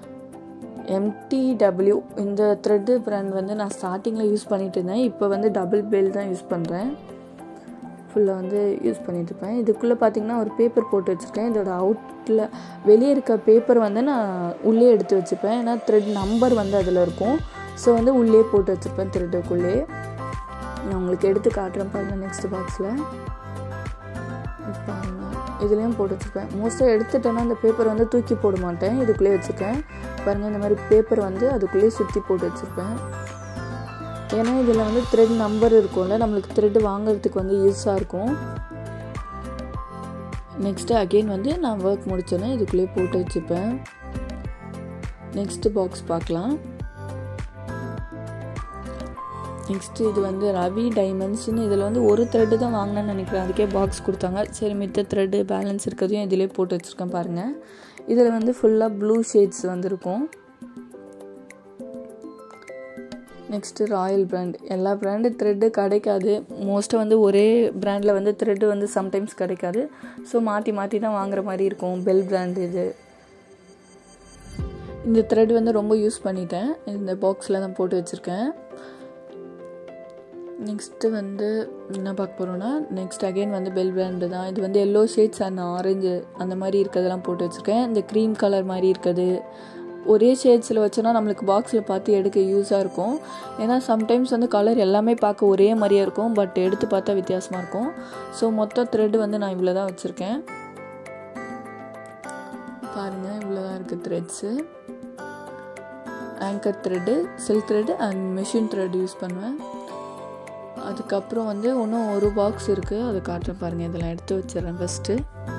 எம்டிடபிள்யூ இந்த த்ரெட்டு பிராண்ட் வந்து நான் ஸ்டார்டிங்கில் யூஸ் பண்ணிகிட்டு இருந்தேன் இப்போ வந்து டபுள் பெல் தான் யூஸ் பண்ணுறேன் ஃபுல்லாக வந்து யூஸ் பண்ணிட்டு இருப்பேன் இதுக்குள்ளே பார்த்தீங்கன்னா ஒரு பேப்பர் போட்டு வச்சுருக்கேன் இதோட அவுட்டில் வெளியே இருக்க பேப்பர் வந்து நான் உள்ளே எடுத்து வச்சுப்பேன் ஏன்னா த்ரெட் நம்பர் வந்து அதில் இருக்கும் ஸோ வந்து உள்ளே போட்டு வச்சுருப்பேன் த்ரெட்டுக்குள்ளே நான் உங்களுக்கு எடுத்து காட்டுறேன் பாருங்கள் நெக்ஸ்ட் பாக்ஸில் பாருங்கள் இதுலேயும் போட்டு வச்சுருப்பேன் மோஸ்ட்டாக எடுத்துட்டேன்னா அந்த பேப்பர் வந்து தூக்கி போட மாட்டேன் இதுக்குள்ளே வச்சுருக்கேன் பாருங்கள் இந்த மாதிரி பேப்பர் வந்து அதுக்குள்ளேயே சுற்றி போட்டு வச்சுருப்பேன் ஏன்னா இதில் வந்து த்ரெட் நம்பர் இருக்கும்ல நம்மளுக்கு த்ரெட் வாங்குறதுக்கு வந்து யூஸாக இருக்கும் நெக்ஸ்ட்டு அகெயின் வந்து நான் ஒர்க் முடிச்சோன்னே இதுக்குள்ளேயே போட்டு வச்சுப்பேன் நெக்ஸ்ட்டு பாக்ஸ் பார்க்கலாம் நெக்ஸ்ட்டு இது வந்து ரவி டைமண்ட்ஸ்னு இதில் வந்து ஒரு த்ரெட்டு தான் வாங்கினேன்னு நினைக்கிறேன் அதுக்கே பாக்ஸ் கொடுத்தாங்க சரி மித்த த்ரெட்டு பேலன்ஸ் இருக்கிறதையும் இதிலே போட்டு வச்சுருக்கேன் பாருங்கள் இதில் வந்து ஃபுல்லாக ப்ளூ ஷேட்ஸ் வந்துருக்கும் நெக்ஸ்ட்டு ராயல் பிராண்ட் எல்லா பிராண்டு த்ரெட்டு கிடைக்காது மோஸ்ட்டாக வந்து ஒரே பிராண்டில் வந்து த்ரெட்டு வந்து சம்டைம்ஸ் கிடைக்காது ஸோ மாற்றி மாற்றி தான் வாங்குற மாதிரி இருக்கும் பெல் பிராண்ட் இது இந்த த்ரெட் வந்து ரொம்ப யூஸ் பண்ணிட்டேன் இந்த பாக்ஸில் தான் போட்டு வச்சுருக்கேன் நெக்ஸ்ட்டு வந்து என்ன பார்க்க போகிறோன்னா நெக்ஸ்ட் அகெயின் வந்து பெல் பிராண்டு தான் இது வந்து எல்லோ ஷேட்ஸ் அண்ட் ஆரஞ்சு அந்த மாதிரி இருக்கிறதெல்லாம் போட்டு வச்சுருக்கேன் இந்த க்ரீம் கலர் மாதிரி இருக்குது ஒரே ஷேட்ஸில் வச்சோன்னா நம்மளுக்கு பாக்ஸில் பார்த்து எடுக்க யூஸாக இருக்கும் ஏன்னா சம்டைம்ஸ் வந்து கலர் எல்லாமே பார்க்க ஒரே மாதிரியே இருக்கும் பட் எடுத்து பார்த்தா வித்தியாசமாக இருக்கும் ஸோ மொத்த த்ரெட் வந்து நான் இவ்வளோ தான் வச்சுருக்கேன் பாருங்கள் இவ்வளோ தான் இருக்குது threads anchor thread silk thread and machine thread use பண்ணுவேன் அதுக்கப்புறம் வந்து இன்னும் ஒரு பாக்ஸ் இருக்குது அதை காட்டுறேன் பாருங்கள் இதெல்லாம் எடுத்து வச்சிடறேன் ஃபஸ்ட்டு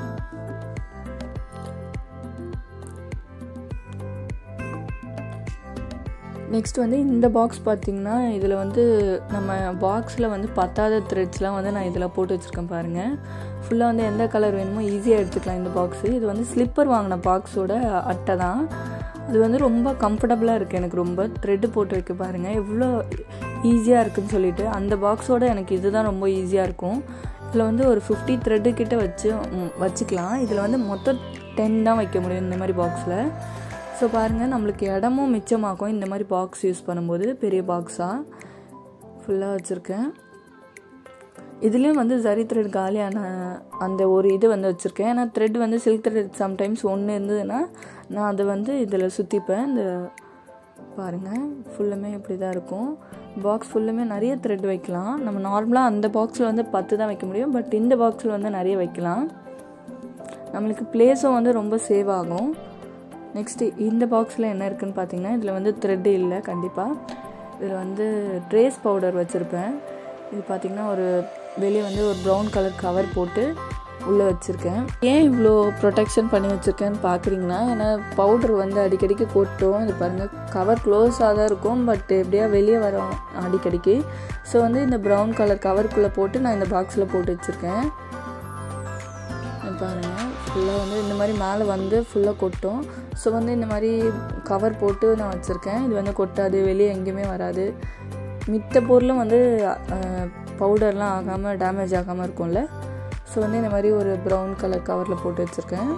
நெக்ஸ்ட் வந்து இந்த பாக்ஸ் பார்த்திங்கன்னா இதில் வந்து நம்ம பாக்ஸில் வந்து பத்தாத த்ரெட்ஸ்லாம் வந்து நான் இதில் போட்டு வச்சுருக்கேன் பாருங்கள் ஃபுல்லாக வந்து எந்த கலர் வேணுமோ ஈஸியாக எடுத்துக்கலாம் இந்த பாக்ஸு இது வந்து ஸ்லிப்பர் வாங்கின பாக்ஸோட அட்டை தான் அது வந்து ரொம்ப கம்ஃபர்டபுளாக இருக்குது எனக்கு ரொம்ப த்ரெட்டு போட்டு வைக்க பாருங்கள் எவ்வளோ ஈஸியாக இருக்குதுன்னு சொல்லிட்டு அந்த பாக்ஸோட எனக்கு இதுதான் ரொம்ப ஈஸியாக இருக்கும் இதில் வந்து ஒரு ஃபிஃப்டி த்ரெட்டு கிட்ட வச்சு வச்சுக்கலாம் இதில் வந்து மொத்தம் டென் தான் வைக்க முடியும் இந்த மாதிரி பாக்ஸில் ஸோ பாருங்கள் நம்மளுக்கு இடமும் மிச்சமாகும் இந்த மாதிரி பாக்ஸ் யூஸ் பண்ணும்போது பெரிய பாக்ஸாக ஃபுல்லாக வச்சுருக்கேன் இதுலேயும் வந்து ஜரி த்ரெட் காலியான அந்த ஒரு இது வந்து வச்சுருக்கேன் ஏன்னா த்ரெட் வந்து சில்க் த்ரெட் சம்டைம்ஸ் ஒன்று இருந்ததுன்னா நான் அதை வந்து இதில் சுற்றிப்பேன் இந்த பாருங்கள் ஃபுல்லுமே இப்படி தான் இருக்கும் பாக்ஸ் ஃபுல்லுமே நிறைய த்ரெட் வைக்கலாம் நம்ம நார்மலாக அந்த பாக்ஸில் வந்து பத்து தான் வைக்க முடியும் பட் இந்த பாக்ஸில் வந்து நிறைய வைக்கலாம் நம்மளுக்கு பிளேஸும் வந்து ரொம்ப சேவ் ஆகும் நெக்ஸ்ட்டு இந்த பாக்ஸில் என்ன இருக்குதுன்னு பார்த்தீங்கன்னா இதில் வந்து த்ரெட்டு இல்லை கண்டிப்பாக இதில் வந்து ட்ரேஸ் பவுடர் வச்சுருப்பேன் இது பார்த்திங்கன்னா ஒரு வெளியே வந்து ஒரு ப்ரௌன் கலர் கவர் போட்டு உள்ளே வச்சுருக்கேன் ஏன் இவ்வளோ ப்ரொடெக்ஷன் பண்ணி வச்சுருக்கேன்னு பார்க்குறீங்கன்னா ஏன்னா பவுடர் வந்து அடிக்கடிக்கு கொட்டும் இது பாருங்கள் கவர் க்ளோஸாக தான் இருக்கும் பட் எப்படியா வெளியே வரும் அடிக்கடிக்கு ஸோ வந்து இந்த ப்ரௌன் கலர் கவருக்குள்ளே போட்டு நான் இந்த பாக்ஸில் போட்டு வச்சுருக்கேன் பாருங்கள் ஃபுல்லாக வந்து இந்த மாதிரி மேலே வந்து ஃபுல்லாக கொட்டும் ஸோ வந்து இந்த மாதிரி கவர் போட்டு நான் வச்சுருக்கேன் இது வந்து கொட்டாது வெளியே எங்கேயுமே வராது மித்த பொருளும் வந்து பவுடர்லாம் ஆகாமல் டேமேஜ் ஆகாமல் இருக்கும்ல ஸோ வந்து இந்த மாதிரி ஒரு ப்ரௌன் கலர் கவரில் போட்டு வச்சுருக்கேன்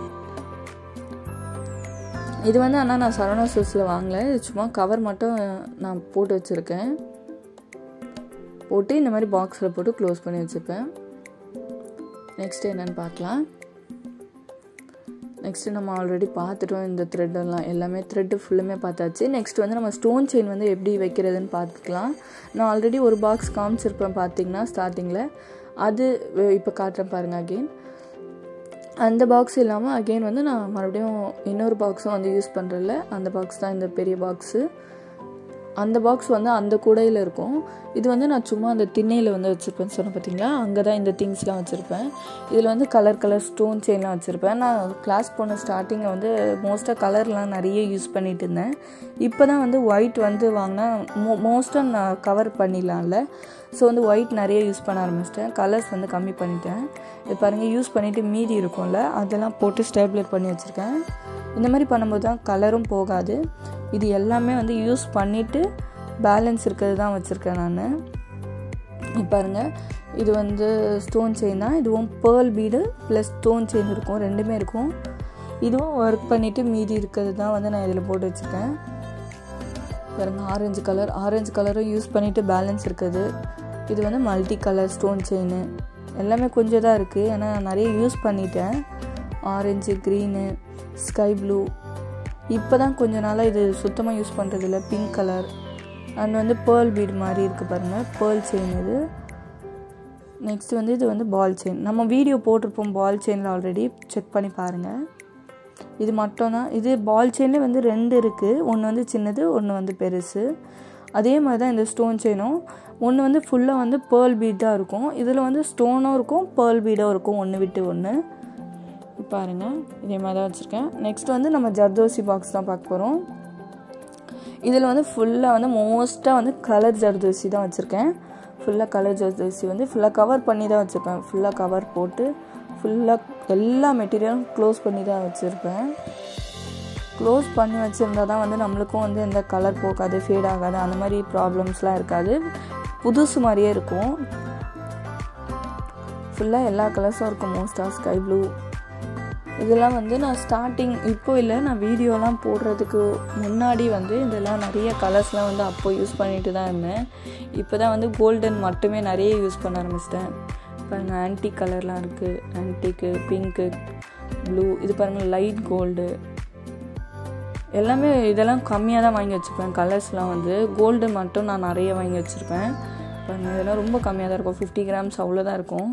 இது வந்து ஆனால் நான் சரவணா ஸ்டோர்ஸில் வாங்கலை இது சும்மா கவர் மட்டும் நான் போட்டு வச்சுருக்கேன் போட்டு இந்த மாதிரி பாக்ஸில் போட்டு க்ளோஸ் பண்ணி வச்சுப்பேன் நெக்ஸ்ட் என்னென்னு பார்க்கலாம் நெக்ஸ்ட்டு நம்ம ஆல்ரெடி பார்த்துட்டோம் இந்த த்ரெட்டெல்லாம் எல்லாமே த்ரெட்டு ஃபுல்லுமே பார்த்தாச்சு நெக்ஸ்ட் வந்து நம்ம ஸ்டோன் செயின் வந்து எப்படி வைக்கிறதுன்னு பார்த்துக்கலாம் நான் ஆல்ரெடி ஒரு பாக்ஸ் காமிச்சிருப்பேன் பார்த்தீங்கன்னா ஸ்டார்டிங்கில் அது இப்போ காட்டுறேன் பாருங்கள் அகெயின் அந்த பாக்ஸ் இல்லாமல் அகெயின் வந்து நான் மறுபடியும் இன்னொரு பாக்ஸும் வந்து யூஸ் பண்ணுறதில்ல அந்த பாக்ஸ் தான் இந்த பெரிய பாக்ஸு அந்த பாக்ஸ் வந்து அந்த கூடையில் இருக்கும் இது வந்து நான் சும்மா அந்த திண்ணையில் வந்து வச்சுருப்பேன் சொன்னேன் பார்த்தீங்களா அங்கே தான் இந்த திங்ஸ்லாம் வச்சுருப்பேன் இதில் வந்து கலர் கலர் ஸ்டோன் செயின்லாம் வச்சுருப்பேன் நான் கிளாஸ் போன ஸ்டார்டிங்கில் வந்து மோஸ்ட்டாக கலர்லாம் நிறைய யூஸ் பண்ணிகிட்டு இருந்தேன் இப்போ தான் வந்து ஒயிட் வந்து வாங்கினா மோ மோஸ்ட்டாக நான் கவர் பண்ணிடலாம்ல ஸோ வந்து ஒயிட் நிறைய யூஸ் பண்ண ஆரம்பிச்சிட்டேன் கலர்ஸ் வந்து கம்மி பண்ணிட்டேன் இது பாருங்கள் யூஸ் பண்ணிவிட்டு மீதி இருக்கும்ல அதெல்லாம் போட்டு ஸ்டேப்லர் பண்ணி வச்சுருக்கேன் இந்த மாதிரி பண்ணும்போது தான் கலரும் போகாது இது எல்லாமே வந்து யூஸ் பண்ணிவிட்டு பேலன்ஸ் இருக்கிறது தான் வச்சுருக்கேன் நான் பாருங்கள் இது வந்து ஸ்டோன் செயின் தான் இதுவும் pearl bead plus stone chain இருக்கும் ரெண்டுமே இருக்கும் இதுவும் ஒர்க் பண்ணிவிட்டு மீதி இருக்கிறது தான் வந்து நான் இதில் போட்டு வச்சுருக்கேன் பாருங்கள் ஆரஞ்சு கலர் ஆரஞ்சு கலரும் யூஸ் பண்ணிவிட்டு பேலன்ஸ் இருக்குது இது வந்து மல்டி கலர் ஸ்டோன் செயின் எல்லாமே கொஞ்சம் தான் இருக்குது ஏன்னா நிறைய யூஸ் பண்ணிட்டேன் ஆரஞ்சு க்ரீனு ஸ்கை ப்ளூ இப்போ தான் கொஞ்ச நாளாக இது சுத்தமாக யூஸ் பண்ணுறதில்ல பிங்க் கலர் அண்ட் வந்து பேர்ல் பீட் மாதிரி இருக்குது பாருங்கள் பேர்ல் செயின் இது நெக்ஸ்ட் வந்து இது வந்து பால் செயின் நம்ம வீடியோ போட்டிருப்போம் பால் செயினில் ஆல்ரெடி செக் பண்ணி பாருங்கள் இது மட்டும் தான் இது பால் செயின்லேயே வந்து ரெண்டு இருக்குது ஒன்று வந்து சின்னது ஒன்று வந்து பெருசு அதே மாதிரி தான் இந்த ஸ்டோன் செயினும் ஒன்று வந்து ஃபுல்லாக வந்து பேர்ல் பீட் தான் இருக்கும் இதில் வந்து ஸ்டோனும் இருக்கும் பேர்ல் பீடும் இருக்கும் ஒன்று விட்டு ஒன்று பாருங்கள் இதே மாதிரி தான் வச்சுருக்கேன் நெக்ஸ்ட் வந்து நம்ம ஜர்தோசி பாக்ஸ் தான் பார்க்க போகிறோம் இதில் வந்து ஃபுல்லாக வந்து மோஸ்ட்டாக வந்து கலர் ஜர்தோசி தான் வச்சுருக்கேன் ஃபுல்லாக கலர் ஜர்தோசி வந்து ஃபுல்லாக கவர் பண்ணி தான் வச்சுருப்பேன் ஃபுல்லாக கவர் போட்டு ஃபுல்லாக எல்லா மெட்டீரியலும் க்ளோஸ் பண்ணி தான் வச்சுருப்பேன் க்ளோஸ் பண்ணி வச்சுருந்தா தான் வந்து நம்மளுக்கும் வந்து எந்த கலர் போகாது ஃபேட் ஆகாது அந்த மாதிரி ப்ராப்ளம்ஸ்லாம் இருக்காது புதுசு மாதிரியே இருக்கும் ஃபுல்லாக எல்லா கலர்ஸும் இருக்கும் மோஸ்ட்டாக ஸ்கை ப்ளூ இதெல்லாம் வந்து நான் ஸ்டார்டிங் இப்போ இல்லை நான் வீடியோலாம் போடுறதுக்கு முன்னாடி வந்து இதெல்லாம் நிறைய கலர்ஸ்லாம் வந்து அப்போ யூஸ் பண்ணிட்டு தான் இருந்தேன் இப்போ தான் வந்து கோல்டன் மட்டுமே நிறைய யூஸ் பண்ண ஆரம்பிச்சிட்டேன் பாருங்கள் ஆன்டிக் கலர்லாம் இருக்குது ஆன்டிக்கு பிங்க்கு ப்ளூ இது பாருங்கள் லைட் கோல்டு எல்லாமே இதெல்லாம் கம்மியாக தான் வாங்கி வச்சுப்பேன் கலர்ஸ்லாம் வந்து கோல்டு மட்டும் நான் நிறைய வாங்கி வச்சுருப்பேன் பாருங்கள் இதெல்லாம் ரொம்ப கம்மியாக தான் இருக்கும் ஃபிஃப்டி கிராம்ஸ் அவ்வளோதான் இருக்கும்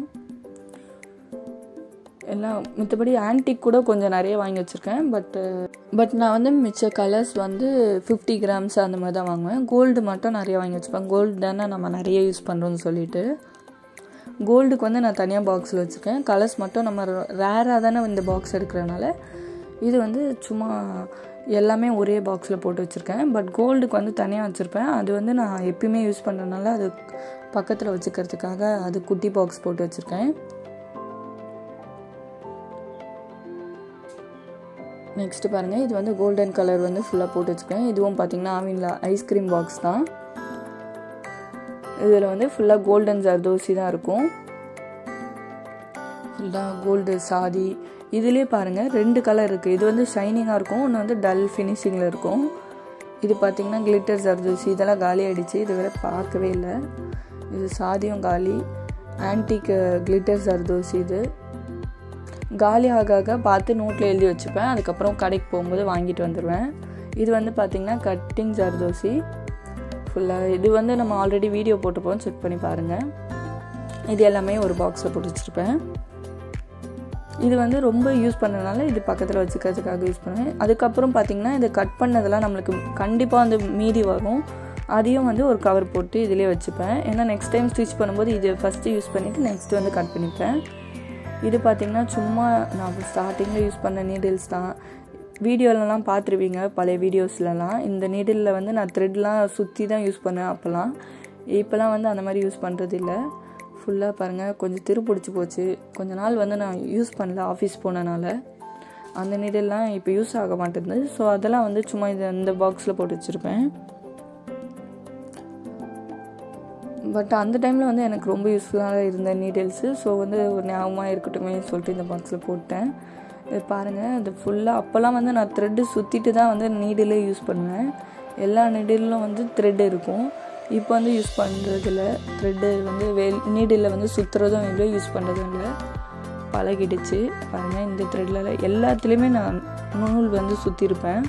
எல்லாம் மற்றபடி ஆன்டிக் கூட கொஞ்சம் நிறைய வாங்கி வச்சுருக்கேன் பட்டு பட் நான் வந்து மிச்ச கலர்ஸ் வந்து ஃபிஃப்டி கிராம்ஸ் அந்த மாதிரி தான் வாங்குவேன் கோல்டு மட்டும் நிறைய வாங்கி வச்சுப்பேன் கோல்டு தானே நம்ம நிறைய யூஸ் பண்ணுறோம்னு சொல்லிட்டு கோல்டுக்கு வந்து நான் தனியாக பாக்ஸில் வச்சுருக்கேன் கலர்ஸ் மட்டும் நம்ம ரேராக தானே இந்த பாக்ஸ் எடுக்கிறனால இது வந்து சும்மா எல்லாமே ஒரே பாக்ஸில் போட்டு வச்சுருக்கேன் பட் கோல்டுக்கு வந்து தனியாக வச்சுருப்பேன் அது வந்து நான் எப்பயுமே யூஸ் பண்ணுறதுனால அது பக்கத்தில் வச்சுக்கிறதுக்காக அது குட்டி பாக்ஸ் போட்டு வச்சுருக்கேன் நெக்ஸ்ட்டு பாருங்கள் இது வந்து கோல்டன் கலர் வந்து ஃபுல்லாக போட்டு வச்சுருக்கேன் இதுவும் பார்த்தீங்கன்னா ஆவினில் ஐஸ்கிரீம் பாக்ஸ் தான் இதில் வந்து ஃபுல்லாக கோல்டன் ஜர்தோசி தான் இருக்கும் ஃபுல்லாக கோல்டு சாதி இதுலேயே பாருங்கள் ரெண்டு கலர் இருக்குது இது வந்து ஷைனிங்காக இருக்கும் ஒன்று வந்து டல் ஃபினிஷிங்கில் இருக்கும் இது பார்த்திங்கன்னா கிளிட்டர் ஜர்தோசி இதெல்லாம் காலி ஆகிடுச்சு இது வேறு பார்க்கவே இல்லை இது சாதியம் காலி ஆன்டிக் கிளிட்டர் சர்தோசி இது காலி ஆக ஆக பார்த்து நோட்டில் எழுதி வச்சுப்பேன் அதுக்கப்புறம் கடைக்கு போகும்போது வாங்கிட்டு வந்துடுவேன் இது வந்து பார்த்திங்கன்னா கட்டிங் ஜர்தோசி ஃபுல்லாக இது வந்து நம்ம ஆல்ரெடி வீடியோ போட்டுப்போம் செக் பண்ணி பாருங்கள் இது எல்லாமே ஒரு பாக்ஸில் போட்டு வச்சுருப்பேன் இது வந்து ரொம்ப யூஸ் பண்ணனால இது பக்கத்தில் வச்சுக்கிறதுக்காக யூஸ் பண்ணுவேன் அதுக்கப்புறம் பார்த்திங்கன்னா இது கட் பண்ணதெல்லாம் நம்மளுக்கு கண்டிப்பாக வந்து மீதி வரும் அதையும் வந்து ஒரு கவர் போட்டு இதிலே வச்சுப்பேன் ஏன்னா நெக்ஸ்ட் டைம் ஸ்டிச் பண்ணும்போது இது ஃபஸ்ட்டு யூஸ் பண்ணிவிட்டு நெக்ஸ்ட் வந்து கட் பண்ணிப்பேன் இது பார்த்திங்கன்னா சும்மா நான் ஸ்டார்டிங்கில் யூஸ் பண்ண நீடில்ஸ் தான் வீடியோலலாம் பார்த்துருவீங்க பழைய வீடியோஸ்லலாம் இந்த நீடிலில் வந்து நான் த்ரெட்லாம் சுற்றி தான் யூஸ் பண்ணேன் அப்போல்லாம் இப்போலாம் வந்து அந்த மாதிரி யூஸ் பண்ணுறது இல்லை ஃபுல்லாக பாருங்கள் கொஞ்சம் திரு பிடிச்சி போச்சு கொஞ்ச நாள் வந்து நான் யூஸ் பண்ணல ஆஃபீஸ் போனனால அந்த நீடெல்லாம் இப்போ யூஸ் ஆக மாட்டேங்குது ஸோ அதெல்லாம் வந்து சும்மா இது இந்த பாக்ஸில் போட்டு வச்சுருப்பேன் பட் அந்த டைமில் வந்து எனக்கு ரொம்ப யூஸ்ஃபுல்லாக இருந்த நீடில்ஸு ஸோ வந்து ஒரு ஞாபகமாக இருக்கட்டுமே சொல்லிட்டு இந்த பாக்ஸில் போட்டேன் இது பாருங்கள் இது ஃபுல்லாக அப்போல்லாம் வந்து நான் த்ரெட்டு சுற்றிட்டு தான் வந்து நீடிலே யூஸ் பண்ணுவேன் எல்லா நீடிலும் வந்து த்ரெட் இருக்கும் இப்போ வந்து யூஸ் பண்ணுறதில்ல த்ரெட்டு வந்து வெ நீடில் வந்து சுற்றுறதும் இல்லை யூஸ் பண்ணுறதும் இல்லை பழகிடுச்சு பாருங்கள் இந்த த்ரெட்டில் எல்லாத்துலேயுமே நான் நூல் வந்து சுற்றிருப்பேன்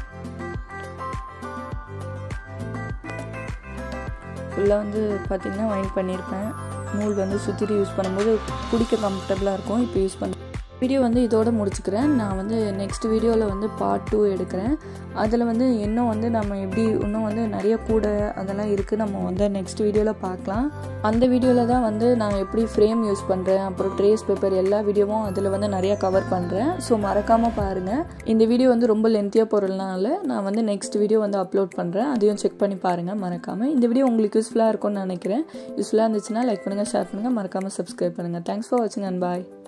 ஃபுல்லாக வந்து பார்த்திங்கன்னா வைண்ட் பண்ணியிருப்பேன் நூல் வந்து சுற்றிட்டு யூஸ் பண்ணும்போது பிடிக்க கம்ஃபர்டபுளாக இருக்கும் இப்போ யூஸ் பண்ண வீடியோ வந்து இதோட முடிச்சுக்கிறேன் நான் வந்து நெக்ஸ்ட் வீடியோவில் வந்து பார்ட் டூ எடுக்கிறேன் அதில் வந்து இன்னும் வந்து நம்ம எப்படி இன்னும் வந்து நிறைய கூட அதெல்லாம் இருக்குது நம்ம வந்து நெக்ஸ்ட் வீடியோவில் பார்க்கலாம் அந்த வீடியோவில் தான் வந்து நான் எப்படி ஃப்ரேம் யூஸ் பண்ணுறேன் அப்புறம் ட்ரேஸ் பேப்பர் எல்லா வீடியோவும் அதில் வந்து நிறையா கவர் பண்ணுறேன் ஸோ மறக்காமல் பாருங்கள் இந்த வீடியோ வந்து ரொம்ப லென்த்தியாக போகிறதுனால நான் வந்து நெக்ஸ்ட் வீடியோ வந்து அப்லோட் பண்ணுறேன் அதையும் செக் பண்ணி பாருங்கள் மறக்காமல் இந்த வீடியோ உங்களுக்கு யூஸ்ஃபுல்லாக இருக்கும்னு நினைக்கிறேன் யூஸ்ஃபுல்லாக இருந்துச்சுன்னா லைக் பண்ணுங்கள் ஷேர் பண்ணுங்கள் மறக்காமல் சப்ஸ்கிரைப் பண்ணுங்கள் தேங்க்ஸ் ஃபார் வாட்சிங் அண்ட் பாய்